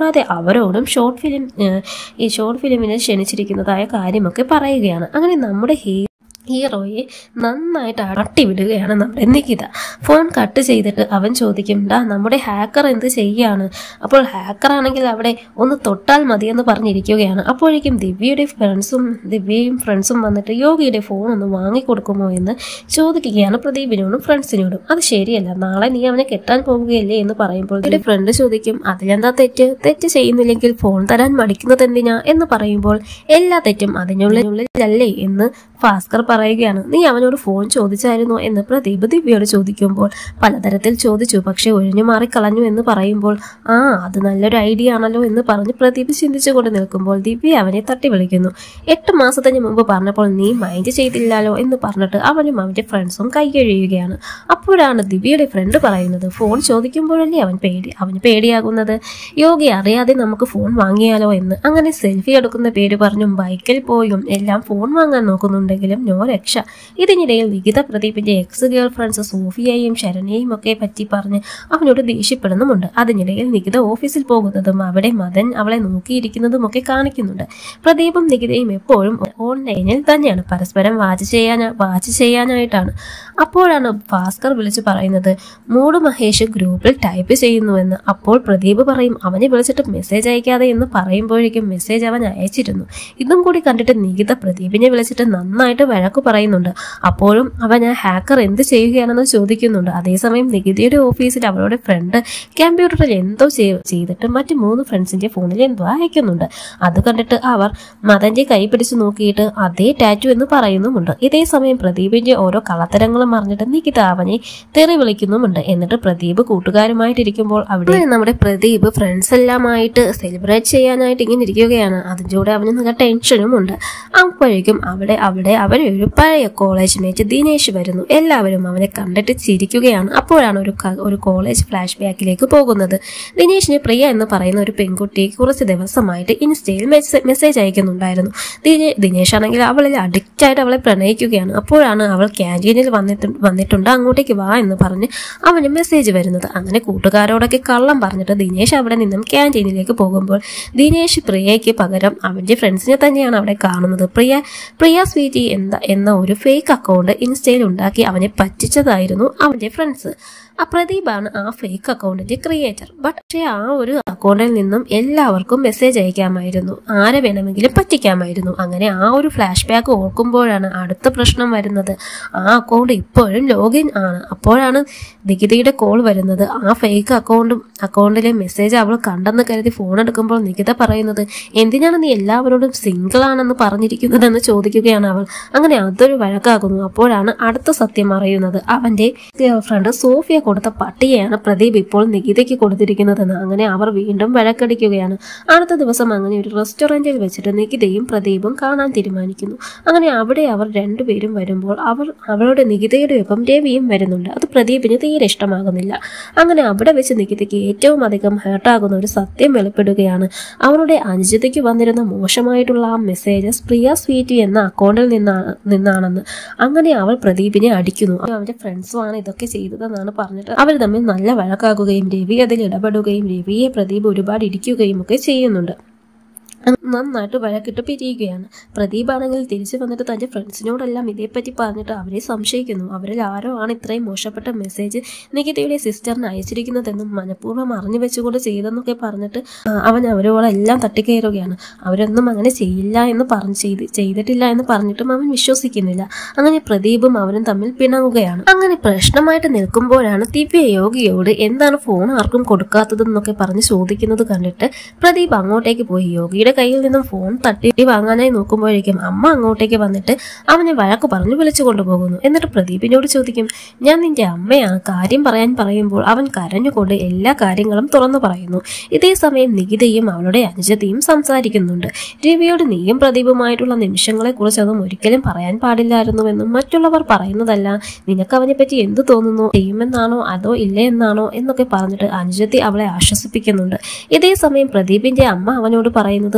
കൂടാതെ അവരോടും ഷോർട്ട് ഫിലിം ഏഹ്, ഈ ഷോർട്ട് ഫിലിമിനെ ക്ഷണിച്ചിരിക്കുന്നതായ കാര്യമൊക്കെ പറയുകയാണ് അങ്ങനെ നമ്മുടെ ഹീ ഹീറോയെ നന്നായിട്ട് അട്ടിവിടുകയാണ് നമ്മുടെ നികിത ഫോൺ കട്ട് ചെയ്തിട്ട് അവൻ ചോദിക്കും ഡാ നമ്മുടെ ഹാക്കർ എന്ത് ചെയ്യാണ് അപ്പോൾ ഹാക്കർ ആണെങ്കിൽ അവിടെ ഒന്ന് തൊട്ടാൽ മതിയെന്ന് പറഞ്ഞിരിക്കുകയാണ് അപ്പോഴേക്കും ദിവ്യയുടെ ഫ്രണ്ട്സും ദിവ്യയും ഫ്രണ്ട്സും വന്നിട്ട് യോഗിയുടെ ഫോൺ ഒന്ന് വാങ്ങിക്കൊടുക്കുമോ എന്ന് ചോദിക്കുകയാണ് പ്രദീപിനോടും ഫ്രണ്ട്സിനോടും അത് ശരിയല്ല നാളെ നീ അവനെ കെട്ടാൻ പോവുകയല്ലേ എന്ന് പറയുമ്പോൾ എന്റെ ഫ്രണ്ട് ചോദിക്കും അതിലെന്താ തെറ്റ് തെറ്റ് ചെയ്യുന്നില്ലെങ്കിൽ ഫോൺ തരാൻ മടിക്കുന്നത് എന്തിനാ എന്ന് പറയുമ്പോൾ എല്ലാ തെറ്റും അതിനുള്ളിലല്ലേ എന്ന് ഭാസ്കർ പറയുകയാണ് നീ അവനോട് ഫോൺ ചോദിച്ചായിരുന്നോ എന്ന് പ്രദീപ് ദിവ്യയോട് ചോദിക്കുമ്പോൾ പലതരത്തിൽ ചോദിച്ചു പക്ഷെ ഒഴിഞ്ഞു മാറിക്കളഞ്ഞു എന്ന് പറയുമ്പോൾ ആ അത് നല്ലൊരു ഐഡിയ ആണല്ലോ എന്ന് പറഞ്ഞ് പ്രദീപ് ചിന്തിച്ചുകൊണ്ട് നിൽക്കുമ്പോൾ ദിവ്യ അവനെ തട്ടി വിളിക്കുന്നു എട്ട് മാസത്തിന് മുമ്പ് പറഞ്ഞപ്പോൾ നീ മൈൻഡ് ചെയ്തില്ലല്ലോ എന്ന് പറഞ്ഞിട്ട് അവനും അവന്റെ ഫ്രണ്ട്സും കൈകഴിയുകയാണ് അപ്പോഴാണ് ദിവ്യയുടെ ഫ്രണ്ട് പറയുന്നത് ഫോൺ ചോദിക്കുമ്പോഴല്ലേ അവൻ പേടി അവന് പേടിയാകുന്നത് യോഗി അറിയാതെ നമുക്ക് ഫോൺ വാങ്ങിയാലോ എന്ന് അങ്ങനെ സെൽഫി എടുക്കുന്ന പേര് പറഞ്ഞും ബൈക്കിൽ പോയും എല്ലാം ഫോൺ വാങ്ങാൻ നോക്കുന്നുണ്ടെങ്കിലും നോ രക്ഷ ഇതിനിടയിൽ നികിത പ്രദീപിന്റെ എക്സ് ഗേൾ ഫ്രണ്ട്സ് സോഫിയയും ശരണ്യയും ഒക്കെ പറ്റി പറഞ്ഞ് അവനോട് ദേഷ്യപ്പെടുന്നുമുണ്ട് അതിനിടയിൽ നികിത ഓഫീസിൽ പോകുന്നതും അവിടെ മദൻ അവളെ നോക്കിയിരിക്കുന്നതും ഒക്കെ കാണിക്കുന്നുണ്ട് പ്രദീപും നികിതയും എപ്പോഴും ഓൺലൈനിൽ തന്നെയാണ് പരസ്പരം വാച്ച് ചെയ്യാൻ വാച്ച് ചെയ്യാനായിട്ടാണ് അപ്പോഴാണ് ഭാസ്കർ വിളിച്ചു പറയുന്നത് മൂട് മഹേഷ് ഗ്രൂപ്പിൽ ടൈപ്പ് ചെയ്യുന്നുവെന്ന് അപ്പോൾ പ്രദീപ് പറയും അവനെ വിളിച്ചിട്ട് മെസ്സേജ് അയക്കാതെ എന്ന് പറയുമ്പോഴേക്കും മെസ്സേജ് അവൻ അയച്ചിരുന്നു ഇതും കൂടി കണ്ടിട്ട് നികിത പ്രദീപിനെ വിളിച്ചിട്ട് നന്നായിട്ട് വഴക്കു പറയുന്നുണ്ട് അപ്പോഴും അവൻ ആ ഹാക്കർ എന്ത് ചെയ്യുകയാണെന്ന് ചോദിക്കുന്നുണ്ട് അതേസമയം നികിതയുടെ ഓഫീസിൽ അവളുടെ ഫ്രണ്ട് കമ്പ്യൂട്ടറിൽ എന്തോ ചെയ്- ചെയ്തിട്ട് മറ്റു മൂന്ന് ഫ്രണ്ട്സിന്റെ ഫോണിൽ എന്തോ അയക്കുന്നുണ്ട് അത് കണ്ടിട്ട് അവർ മദന്റെ കൈ പിടിച്ചു നോക്കിയിട്ട് അതേ ടാറ്റു എന്ന് പറയുന്നുമുണ്ട് ഇതേ സമയം പ്രദീപിന്റെ ഓരോ കള്ളത്തരങ്ങളും അറിഞ്ഞിട്ട് നികിത അവനെ തെറി വിളിക്കുന്നുമുണ്ട് എന്നിട്ട് പ്രദീപ് കൂട്ടുകാരുമായിട്ടിരിക്കുമ്പോൾ അവിടെ നമ്മുടെ പ്രദീപ് ഫ്രണ്ട്സ് എല്ലാമായിട്ട് സെലിബ്രേറ്റ് ചെയ്യാനായിട്ട് ഇങ്ങനെ ഇരിക്കുകയാണ് അതിൻ്റെ കൂടെ അവന് നല്ല ടെൻഷനും ഉണ്ട് അപ്പോഴേക്കും അവിടെ അവിടെ അവരെ ഒരു പഴയ കോളേജ് മേറ്റ് ദിനേശ് വരുന്നു എല്ലാവരും അവനെ കണ്ടിട്ട് ചിരിക്കുകയാണ് അപ്പോഴാണ് ഒരു ക- ഒരു കോളേജ് ഫ്ലാഷ് ബാക്കിലേക്ക് പോകുന്നത് ദിനേശിന് പ്രിയ എന്ന് പറയുന്ന ഒരു പെൺകുട്ടി കുറച്ച് ദിവസമായിട്ട് ഇൻസ്റ്റയിൽ മെസ്സേ- മെസ്സേജ് അയക്കുന്നുണ്ടായിരുന്നു ദിനേ- ദിനേശ് ആണെങ്കിൽ അവളിൽ അഡിക്റ്റ് ആയിട്ട് അവളെ പ്രണയിക്കുകയാണ് അപ്പോഴാണ് അവൾ ക്യാൻറ്റീനിൽ വന്നിട്ട് വന്നിട്ടുണ്ട് അങ്ങോട്ടേക്ക് വാ എന്ന് പറഞ്ഞ് അവന് മെസ്സേജ് വരുന്നത് അങ്ങനെ കൂട്ടുകാരോടൊക്കെ കള്ളം പറഞ്ഞിട്ട് ദിനേശ് അവിടെ നിന്നും ക്യാൻറ്റീനിലേക്ക് പോകുമ്പോൾ ദിനേശ് പ്രിയയ്ക്ക് പകരം അവന്റെ ഫ്രണ്ട്സിനെ തന്നെയാണ് അവിടെ കാണുന്നത് പ്രിയ പ്രിയ സ്വീറ്റി എന്ന എന്ന ഒരു ഫേക്ക് അക്കൗണ്ട് ഇൻസ്റ്റയിൽ ഉണ്ടാക്കി അവനെ പറ്റിച്ചതായിരുന്നു അവന്റെ ഫ്രണ്ട്സ് ആ പ്രദീപാണ് ആ ഫേക്ക് അക്കൗണ്ടിന്റെ ക്രിയേറ്റർ ബട്ട് പക്ഷേ ആ ഒരു അക്കൗണ്ടിൽ നിന്നും എല്ലാവർക്കും മെസ്സേജ് അയക്കാമായിരുന്നു ആരെ വേണമെങ്കിലും പറ്റിക്കാമായിരുന്നു അങ്ങനെ ആ ഒരു ഫ്ലാഷ് ബാക്ക് ഓർക്കുമ്പോഴാണ് അടുത്ത പ്രശ്നം വരുന്നത് ആ അക്കൗണ്ട് ഇപ്പോഴും ലോഗിൻ ആണ് അപ്പോഴാണ് നികിതയുടെ കോൾ വരുന്നത് ആ ഫേക്ക് അക്കൗണ്ടും അക്കൗണ്ടിലെ മെസ്സേജ് അവൾ കണ്ടെന്ന് കരുതി ഫോൺ എടുക്കുമ്പോൾ നികിത പറയുന്നത് എന്തിനാണ് നീ എല്ലാവരോടും സിംഗിൾ ആണെന്ന് പറഞ്ഞിരിക്കുന്നതെന്ന് ചോദിക്കുകയാണ് അവൾ അങ്ങനെ അതൊരു വഴക്കാകുന്നു അപ്പോഴാണ് അടുത്ത സത്യം അറിയുന്നത് അവന്റെ ഗേൾഫ്രണ്ട് സോഫിയ കൊടുത്ത പട്ടികയാണ് പ്രദീപ് ഇപ്പോൾ നികിതയ്ക്ക് കൊടുത്തിരിക്കുന്നതെന്ന് അങ്ങനെ അവർ വീണ്ടും വഴക്കടിക്കുകയാണ് അടുത്ത ദിവസം അങ്ങനെ ഒരു റെസ്റ്റോറന്റിൽ വെച്ചിട്ട് നികിതയും പ്രദീപും കാണാൻ തീരുമാനിക്കുന്നു അങ്ങനെ അവിടെ അവർ രണ്ടുപേരും വരുമ്പോൾ അവർ അവളുടെ നികിതയുടെ ഒപ്പം രവിയും വരുന്നുണ്ട് അത് പ്രദീപിന് തീരെ ഇഷ്ടമാകുന്നില്ല അങ്ങനെ അവിടെ വെച്ച് നികിതയ്ക്ക് ഏറ്റവും അധികം ഹേർട്ടാകുന്ന ഒരു സത്യം വെളിപ്പെടുകയാണ് അവളുടെ അനുജിതയ്ക്ക് വന്നിരുന്ന മോശമായിട്ടുള്ള ആ മെസ്സേജസ് പ്രിയ സ്വീറ്റി എന്ന അക്കൗണ്ടിൽ നിന്നാണ് നിന്നാണെന്ന് അങ്ങനെ അവൾ പ്രദീപിനെ അടിക്കുന്നു അവന്റെ ഫ്രണ്ട്സുമാണ് ഇതൊക്കെ ചെയ്തതെന്നാണ് പറഞ്ഞിട്ട് അവർ തമ്മിൽ നല്ല വഴക്കാകുകയും രവി അതിൽ ഇടപെടുകയും രവിയെ പ്രദീപ് ഒരുപാട് ഇടിക്കുകയും ഒക്കെ ചെയ്യുന്നുണ്ട് നന്നായിട്ട് വഴക്കിട്ട് പിരിയുകയാണ് പ്രദീപ് ആണെങ്കിൽ തിരിച്ചു വന്നിട്ട് തന്റെ ഫ്രണ്ട്സിനോടെല്ലാം ഇതേപ്പറ്റി പറഞ്ഞിട്ട് അവരെ സംശയിക്കുന്നു അവരിൽ ആരോ ആണ് ഇത്രയും മോശപ്പെട്ട മെസ്സേജ് നികിതയുടെ സിസ്റ്ററിന് അയച്ചിരിക്കുന്നതെന്നും മനഃപൂർവ്വം അറിഞ്ഞു വെച്ചുകൊണ്ട് ചെയ്തെന്നൊക്കെ പറഞ്ഞിട്ട് ആ, അവൻ അവരോടെല്ലാം തട്ടിക്കയറുകയാണ് അവരൊന്നും അങ്ങനെ ചെയ്യില്ല എന്ന് പറഞ്ഞ് ചെയ്ത് ചെയ്തിട്ടില്ല എന്ന് പറഞ്ഞിട്ടും അവൻ വിശ്വസിക്കുന്നില്ല അങ്ങനെ പ്രദീപും അവനും തമ്മിൽ പിണങ്ങുകയാണ് അങ്ങനെ പ്രശ്നമായിട്ട് നിൽക്കുമ്പോഴാണ് ദിവ്യ യോഗിയോട് എന്താണ് ഫോൺ ആർക്കും കൊടുക്കാത്തതെന്നൊക്കെ പറഞ്ഞ് ചോദിക്കുന്നത് കണ്ടിട്ട് പ്രദീപ് അങ്ങോട്ടേക്ക് പോയി യോഗിയുടെ കയ്യിൽ നിന്നും ഫോൺ തട്ടി വാങ്ങാനായി നോക്കുമ്പോഴേക്കും അമ്മ അങ്ങോട്ടേക്ക് വന്നിട്ട് അവനെ വഴക്ക് പറഞ്ഞു വിളിച്ചു കൊണ്ടുപോകുന്നു എന്നിട്ട് പ്രദീപിനോട് ചോദിക്കും ഞാൻ നിന്റെ അമ്മയാണ് കാര്യം പറയാൻ പറയുമ്പോൾ അവൻ കരഞ്ഞുകൊണ്ട് എല്ലാ കാര്യങ്ങളും തുറന്നു പറയുന്നു ഇതേ സമയം നികിതയും അവളുടെ അനുജതയും സംസാരിക്കുന്നുണ്ട് രവിയോട് നീയും പ്രദീപുമായിട്ടുള്ള നിമിഷങ്ങളെ കുറിച്ചൊന്നും ഒരിക്കലും പറയാൻ പാടില്ലായിരുന്നുവെന്നും മറ്റുള്ളവർ പറയുന്നതല്ല നിനക്ക് അവനെ പറ്റി എന്ത് തോന്നുന്നു ചെയ്യുമെന്നാണോ അതോ ഇല്ലേ എന്നാണോ എന്നൊക്കെ പറഞ്ഞിട്ട് അനുജത്തി അവളെ ആശ്വസിപ്പിക്കുന്നുണ്ട് ഇതേ സമയം പ്രദീപിന്റെ അമ്മ അവനോട് പറയുന്നത്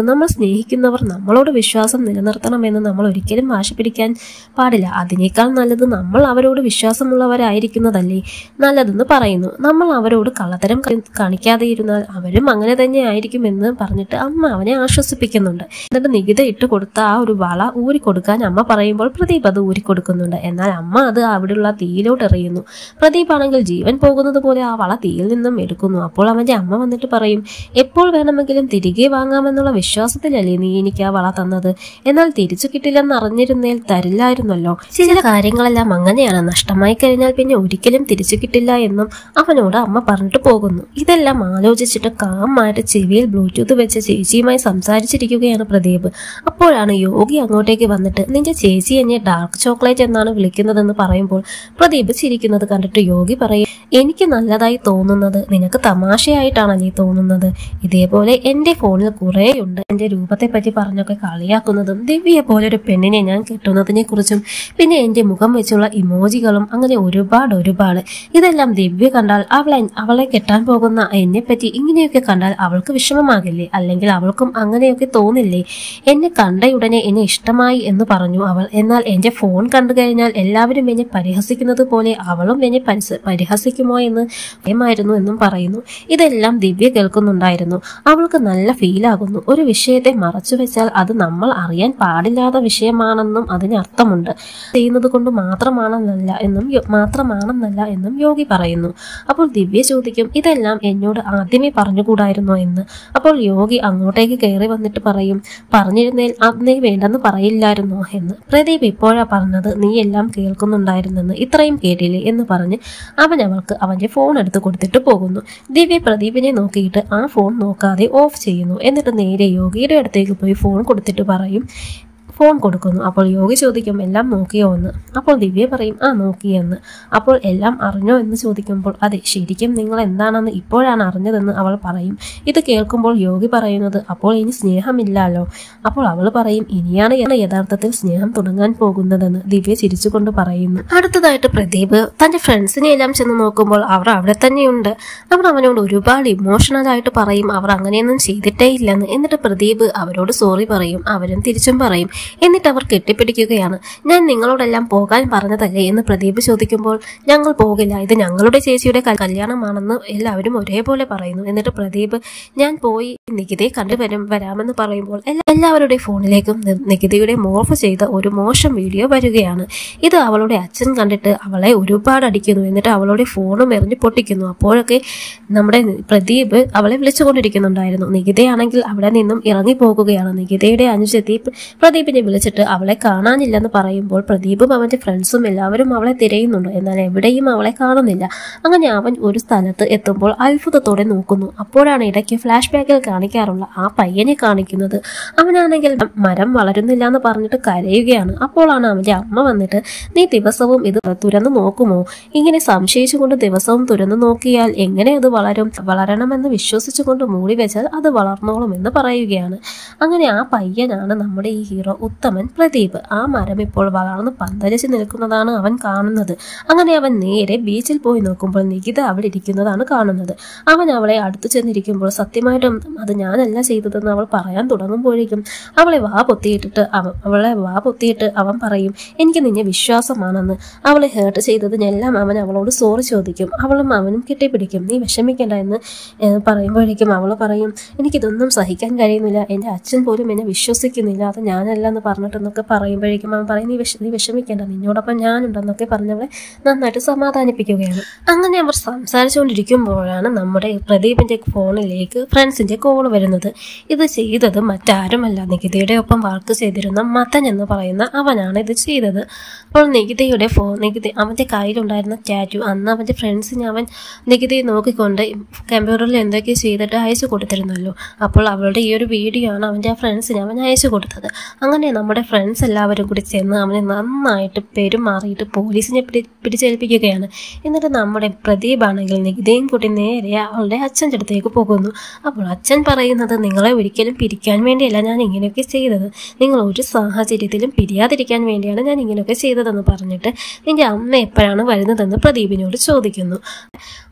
നമ്മൾ സ്നേഹിക്കുന്നവർ നമ്മളോട് വിശ്വാസം നിലനിർത്തണമെന്ന് നമ്മൾ ഒരിക്കലും വാശി പിടിക്കാൻ പാടില്ല അതിനേക്കാൾ നല്ലത് നമ്മൾ അവരോട് വിശ്വാസമുള്ളവരായിരിക്കുന്നതല്ലേ നല്ലതെന്ന് പറയുന്നു നമ്മൾ അവരോട് കള്ളത്തരം ക- കാണിക്കാതെ ഇരുന്നാൽ അവരും അങ്ങനെ തന്നെ ആയിരിക്കുമെന്ന് പറഞ്ഞിട്ട് അമ്മ അവനെ ആശ്വസിപ്പിക്കുന്നുണ്ട് എന്നിട്ട് നികിത ഇട്ട് കൊടുത്ത ആ ഒരു വള ഊരിക്കൊടുക്കാൻ അമ്മ പറയുമ്പോൾ പ്രദീപ് അത് ഊരിക്കൊടുക്കുന്നുണ്ട് എന്നാൽ അമ്മ അത് അവിടെയുള്ള തീയിലോട്ട് എറിയുന്നു പ്രദീപ് ആണെങ്കിൽ ജീവൻ പോകുന്നത് പോലെ ആ വള തീയിൽ നിന്നും എടുക്കുന്നു അപ്പോൾ അവന്റെ അമ്മ വന്നിട്ട് പറയും എപ്പോൾ വേണമെങ്കിലും തിരികെ വാങ്ങാമെന്നുള്ള വിശ്വാസത്തിലല്ലേ നീ എനിക്ക് ആ വള തന്നത് എന്നാൽ തിരിച്ചു കിട്ടില്ലെന്ന് അറിഞ്ഞിരുന്നേൽ തരില്ലായിരുന്നല്ലോ ചില കാര്യങ്ങളെല്ലാം അങ്ങനെയാണ് നഷ്ടമായി കഴിഞ്ഞാൽ പിന്നെ ഒരിക്കലും തിരിച്ചു കിട്ടില്ല എന്നും അവനോട് അമ്മ പറഞ്ഞിട്ട് പോകുന്നു ഇതെല്ലാം ആലോചിച്ചിട്ട് കാമായിട്ട് ചെവിയിൽ ബ്ലൂടൂത്ത് വെച്ച് ചേച്ചിയുമായി സംസാരിച്ചിരിക്കുകയാണ് പ്രദീപ് അപ്പോഴാണ് യോഗി അങ്ങോട്ടേക്ക് വന്നിട്ട് നിന്റെ ചേച്ചി എന്നെ ഡാർക്ക് ചോക്ലേറ്റ് എന്നാണ് വിളിക്കുന്നതെന്ന് പറയുമ്പോൾ പ്രദീപ് ചിരിക്കുന്നത് കണ്ടിട്ട് യോഗി പറയും എനിക്ക് നല്ലതായി തോന്നുന്നത് നിനക്ക് തമാശയായിട്ടാണല്ലേ തോന്നുന്നത് ഇതേപോലെ എന്റെ ഫോണിൽ കുറേയുണ്ട് എന്റെ രൂപത്തെ പറ്റി പറഞ്ഞൊക്കെ കളിയാക്കുന്നതും ദിവ്യയെ പോലെ ഒരു പെണ്ണിനെ ഞാൻ കെട്ടുന്നതിനെ കുറിച്ചും പിന്നെ എന്റെ മുഖം വെച്ചുള്ള ഇമോജികളും അങ്ങനെ ഒരുപാട് ഒരുപാട് ഇതെല്ലാം ദിവ്യ കണ്ടാൽ അവളെ അവളെ കെട്ടാൻ പോകുന്ന എന്നെ പറ്റി ഇങ്ങനെയൊക്കെ കണ്ടാൽ അവൾക്ക് വിഷമമാകില്ലേ അല്ലെങ്കിൽ അവൾക്കും അങ്ങനെയൊക്കെ തോന്നില്ലേ എന്നെ കണ്ടയുടനെ എന്നെ ഇഷ്ടമായി എന്ന് പറഞ്ഞു അവൾ എന്നാൽ എന്റെ ഫോൺ കണ്ടു കഴിഞ്ഞാൽ എല്ലാവരും എന്നെ പരിഹസിക്കുന്നത് പോലെ അവളും എന്നെ പരിസ- പരിഹസിക്കുമോ എന്ന് ഭയമായിരുന്നു എന്നും പറയുന്നു ഇതെല്ലാം ദിവ്യ കേൾക്കുന്നുണ്ടായിരുന്നു അവൾക്ക് നല്ല ഫീലാകുന്നു ഒരു വിഷയത്തെ മറച്ചു വെച്ചാൽ അത് നമ്മൾ അറിയാൻ പാടില്ലാത്ത വിഷയമാണെന്നും അതിന് അർത്ഥമുണ്ട് ചെയ്യുന്നത് കൊണ്ട് മാത്രമാണെന്നല്ല എന്നും യോ- മാത്രമാണെന്നല്ല എന്നും യോഗി പറയുന്നു അപ്പോൾ ദിവ്യ ചോദിക്കും ഇതെല്ലാം എന്നോട് ആദ്യമേ പറഞ്ഞുകൂടായിരുന്നോ എന്ന് അപ്പോൾ യോഗി അങ്ങോട്ടേക്ക് കയറി വന്നിട്ട് പറയും പറഞ്ഞിരുന്നേൽ അന്നേ വേണ്ടെന്ന് പറയില്ലായിരുന്നോ എന്ന് പ്രദീപ് ഇപ്പോഴാ പറഞ്ഞത് നീ എല്ലാം കേൾക്കുന്നുണ്ടായിരുന്നെന്ന് ഇത്രയും കേട്ടില്ലേ എന്ന് പറഞ്ഞ് അവൻ അവൾക്ക് അവന്റെ ഫോൺ എടുത്ത് കൊടുത്തിട്ട് പോകുന്നു ദിവ്യ പ്രദീപിനെ നോക്കിയിട്ട് ആ ഫോൺ നോക്കാതെ ഓഫ് ചെയ്യുന്നു എന്നിട്ട് നേരെ യോഗിയുടെ അടുത്തേക്ക് പോയി ഫോൺ കൊടുത്തിട്ട് പറയും ഫോൺ കൊടുക്കുന്നു അപ്പോൾ യോഗി ചോദിക്കും എല്ലാം നോക്കിയോ എന്ന് അപ്പോൾ ദിവ്യ പറയും ആ നോക്കിയെന്ന് അപ്പോൾ എല്ലാം അറിഞ്ഞോ എന്ന് ചോദിക്കുമ്പോൾ അതെ ശരിക്കും നിങ്ങൾ എന്താണെന്ന് ഇപ്പോഴാണ് അറിഞ്ഞതെന്ന് അവൾ പറയും ഇത് കേൾക്കുമ്പോൾ യോഗി പറയുന്നത് അപ്പോൾ ഇനി സ്നേഹമില്ലല്ലോ അപ്പോൾ അവൾ പറയും ഇനിയാണ് യഥാർത്ഥത്തിൽ സ്നേഹം തുടങ്ങാൻ പോകുന്നതെന്ന് ദിവ്യ ചിരിച്ചുകൊണ്ട് പറയുന്നു അടുത്തതായിട്ട് പ്രദീപ് തന്റെ ഫ്രണ്ട്സിനെ എല്ലാം ചെന്ന് നോക്കുമ്പോൾ അവർ അവിടെ തന്നെയുണ്ട് അവർ അവനോട് ഒരുപാട് ഇമോഷണൽ ആയിട്ട് പറയും അവർ അങ്ങനെയൊന്നും ചെയ്തിട്ടേ ഇല്ലെന്ന് എന്നിട്ട് പ്രദീപ് അവരോട് സോറി പറയും അവരും തിരിച്ചും പറയും എന്നിട്ട് അവർ കെട്ടിപ്പിടിക്കുകയാണ് ഞാൻ നിങ്ങളോടെല്ലാം പോകാൻ പറഞ്ഞതല്ലേ എന്ന് പ്രദീപ് ചോദിക്കുമ്പോൾ ഞങ്ങൾ പോകില്ല ഇത് ഞങ്ങളുടെ ചേച്ചിയുടെ കൽ- കല്യാണമാണെന്ന് എല്ലാവരും ഒരേപോലെ പറയുന്നു എന്നിട്ട് പ്രദീപ് ഞാൻ പോയി നികിതയെ കണ്ടുവരും വരാമെന്ന് പറയുമ്പോൾ എല്ലാ- എല്ലാവരുടെ ഫോണിലേക്കും നി- നികിതയുടെ മോർഫ് ചെയ്ത ഒരു മോശം വീഡിയോ വരികയാണ് ഇത് അവളുടെ അച്ഛൻ കണ്ടിട്ട് അവളെ ഒരുപാട് അടിക്കുന്നു എന്നിട്ട് അവളുടെ ഫോണും എറിഞ്ഞ് പൊട്ടിക്കുന്നു അപ്പോഴൊക്കെ നമ്മുടെ പ്രദീപ് അവളെ വിളിച്ചുകൊണ്ടിരിക്കുന്നുണ്ടായിരുന്നു നികിതയാണെങ്കിൽ അവിടെ നിന്നും ഇറങ്ങി പോകുകയാണ് നികിതയുടെ അനുജത്തി പ്ര- പ്രദീപിനെ വിളിച്ചിട്ട് അവളെ കാണാനില്ലെന്ന് പറയുമ്പോൾ പ്രദീപും അവന്റെ ഫ്രണ്ട്സും എല്ലാവരും അവളെ തിരയുന്നുണ്ട് എന്നാൽ എവിടെയും അവളെ കാണുന്നില്ല അങ്ങനെ അവൻ ഒരു സ്ഥലത്ത് എത്തുമ്പോൾ അത്ഭുതത്തോടെ നോക്കുന്നു അപ്പോഴാണ് ഇടയ്ക്ക് ഫ്ലാഷ് ബാക്കിൽ കാണിക്കാറുള്ള ആ പയ്യനെ കാണിക്കുന്നത് അവനാണെങ്കിൽ മരം വളരുന്നില്ല എന്ന് പറഞ്ഞിട്ട് കരയുകയാണ് അപ്പോഴാണ് അവന്റെ അമ്മ വന്നിട്ട് നീ ദിവസവും ഇത് തുറന്നു നോക്കുമോ ഇങ്ങനെ സംശയിച്ചുകൊണ്ട് ദിവസവും തുറന്നു നോക്കിയാൽ എങ്ങനെ അത് വളരും വളരണമെന്ന് വിശ്വസിച്ചുകൊണ്ട് മൂടി വെച്ചാൽ അത് വളർന്നോളും എന്ന് പറയുകയാണ് അങ്ങനെ ആ പയ്യനാണ് നമ്മുടെ ഈ ഹീറോ ഉത്തമൻ പ്രദീപ് ആ മരം ഇപ്പോൾ വളർന്ന് പന്തലിച്ച് നിൽക്കുന്നതാണ് അവൻ കാണുന്നത് അങ്ങനെ അവൻ നേരെ ബീച്ചിൽ പോയി നോക്കുമ്പോൾ നികിത അവിടെ ഇരിക്കുന്നതാണ് കാണുന്നത് അവൻ അവളെ അടുത്തു ചെന്നിരിക്കുമ്പോൾ സത്യമായിട്ടും അത് ഞാനല്ല ചെയ്തതെന്ന് അവൾ പറയാൻ തുടങ്ങുമ്പോഴേക്കും അവളെ വാ പൊത്തിയിട്ടിട്ട് അവൻ അവളെ വാ പൊത്തിയിട്ട് അവൻ പറയും എനിക്ക് നിന്നെ വിശ്വാസമാണെന്ന് അവളെ ഹേർട്ട് ചെയ്തതിനെല്ലാം അവൻ അവളോട് സോറി ചോദിക്കും അവളും അവനും കെട്ടിപ്പിടിക്കും നീ വിഷമിക്കണ്ട എന്ന് ഏഹ്, പറയുമ്പോഴേക്കും അവൾ പറയും എനിക്കിതൊന്നും സഹിക്കാൻ കഴിയുന്നില്ല എൻ്റെ അച്ഛൻ പോലും എന്നെ വിശ്വസിക്കുന്നില്ല അത് ഞാനല്ല എന്ന് പറഞ്ഞിട്ടെന്നൊക്കെ പറയുമ്പോഴേക്കും അവൻ പറയും നീ വിഷ നീ വിഷമിക്കേണ്ട നിന്നോടൊപ്പം ഞാനുണ്ടെന്നൊക്കെ പറഞ്ഞവളെ നന്നായിട്ട് സമാധാനിപ്പിക്കുകയാണ് അങ്ങനെ അവർ സംസാരിച്ചുകൊണ്ടിരിക്കുമ്പോഴാണ് നമ്മുടെ പ്രദീപിന്റെ ഫോണിലേക്ക് ഫ്രണ്ട്സിന്റെ കോൾ വരുന്നത് ഇത് ചെയ്തത് മറ്റാരുമല്ല നികിതയുടെ ഒപ്പം വർക്ക് ചെയ്തിരുന്ന മതൻ എന്ന് പറയുന്ന അവനാണ് ഇത് ചെയ്തത് അപ്പോൾ നികിതയുടെ ഫോൺ നികിത അവന്റെ കയ്യിലുണ്ടായിരുന്ന ടാറ്റു അന്ന് അവന്റെ ഫ്രണ്ട്സിന് അവൻ നികിതയെ നോക്കിക്കൊണ്ട് കമ്പ്യൂട്ടറിൽ എന്തൊക്കെ ചെയ്തിട്ട് അയച്ചു കൊടുത്തിരുന്നല്ലോ അപ്പോൾ അവളുടെ ഈ ഒരു വീഡിയോ ആണ് അവന്റെ ആ ഫ്രണ്ട്സിന് അവൻ അയച്ചു കൊടുത്തത് അങ്ങനെ നമ്മുടെ ഫ്രണ്ട്സ് എല്ലാവരും കൂടി ചെന്ന് അവനെ നന്നായിട്ട് പെരുമാറിയിട്ട് പോലീസിനെ പിടി പിടിച്ചേൽപ്പിക്കുകയാണ് എന്നിട്ട് നമ്മുടെ പ്രദീപ് ആണെങ്കിൽ നികിതയും കൂട്ടി നേരെ അവളുടെ അച്ഛൻ്റെ അടുത്തേക്ക് പോകുന്നു അപ്പോൾ അച്ഛൻ പറയുന്നത് നിങ്ങളെ ഒരിക്കലും പിരിക്കാൻ വേണ്ടിയല്ല ഞാൻ ഇങ്ങനെയൊക്കെ ചെയ്തത് നിങ്ങൾ ഒരു സാഹചര്യത്തിലും പിരിയാതിരിക്കാൻ വേണ്ടിയാണ് ഞാൻ ഇങ്ങനെയൊക്കെ ചെയ്തതെന്ന് പറഞ്ഞിട്ട് നിന്റെ അമ്മ എപ്പോഴാണ് വരുന്നതെന്ന് പ്രദീപിനോട് ചോദിക്കുന്നു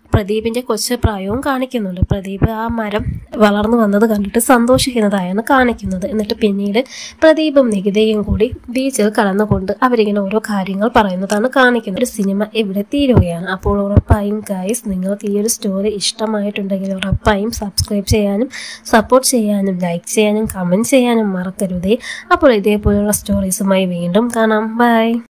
പ്രദീപിന്റെ കൊച്ചു പ്രായവും കാണിക്കുന്നുണ്ട് പ്രദീപ് ആ മരം വളർന്നു വന്നത് കണ്ടിട്ട് സന്തോഷിക്കുന്നതായാണ് കാണിക്കുന്നത് എന്നിട്ട് പിന്നീട് പ്രദീപും നികിതയും കൂടി ബീച്ചിൽ കടന്നുകൊണ്ട് അവരിങ്ങനെ ഓരോ കാര്യങ്ങൾ പറയുന്നതാണ് കാണിക്കുന്നത് ഒരു സിനിമ ഇവിടെ തീരുകയാണ് അപ്പോൾ ഉറപ്പായും ഗൈസ് നിങ്ങൾക്ക് ഈ ഒരു സ്റ്റോറി ഇഷ്ടമായിട്ടുണ്ടെങ്കിൽ ഉറപ്പായും സബ്സ്ക്രൈബ് ചെയ്യാനും സപ്പോർട്ട് ചെയ്യാനും ലൈക്ക് ചെയ്യാനും കമൻറ്റ് ചെയ്യാനും മറക്കരുതേ അപ്പോൾ ഇതേപോലുള്ള സ്റ്റോറീസുമായി വീണ്ടും കാണാം ബൈ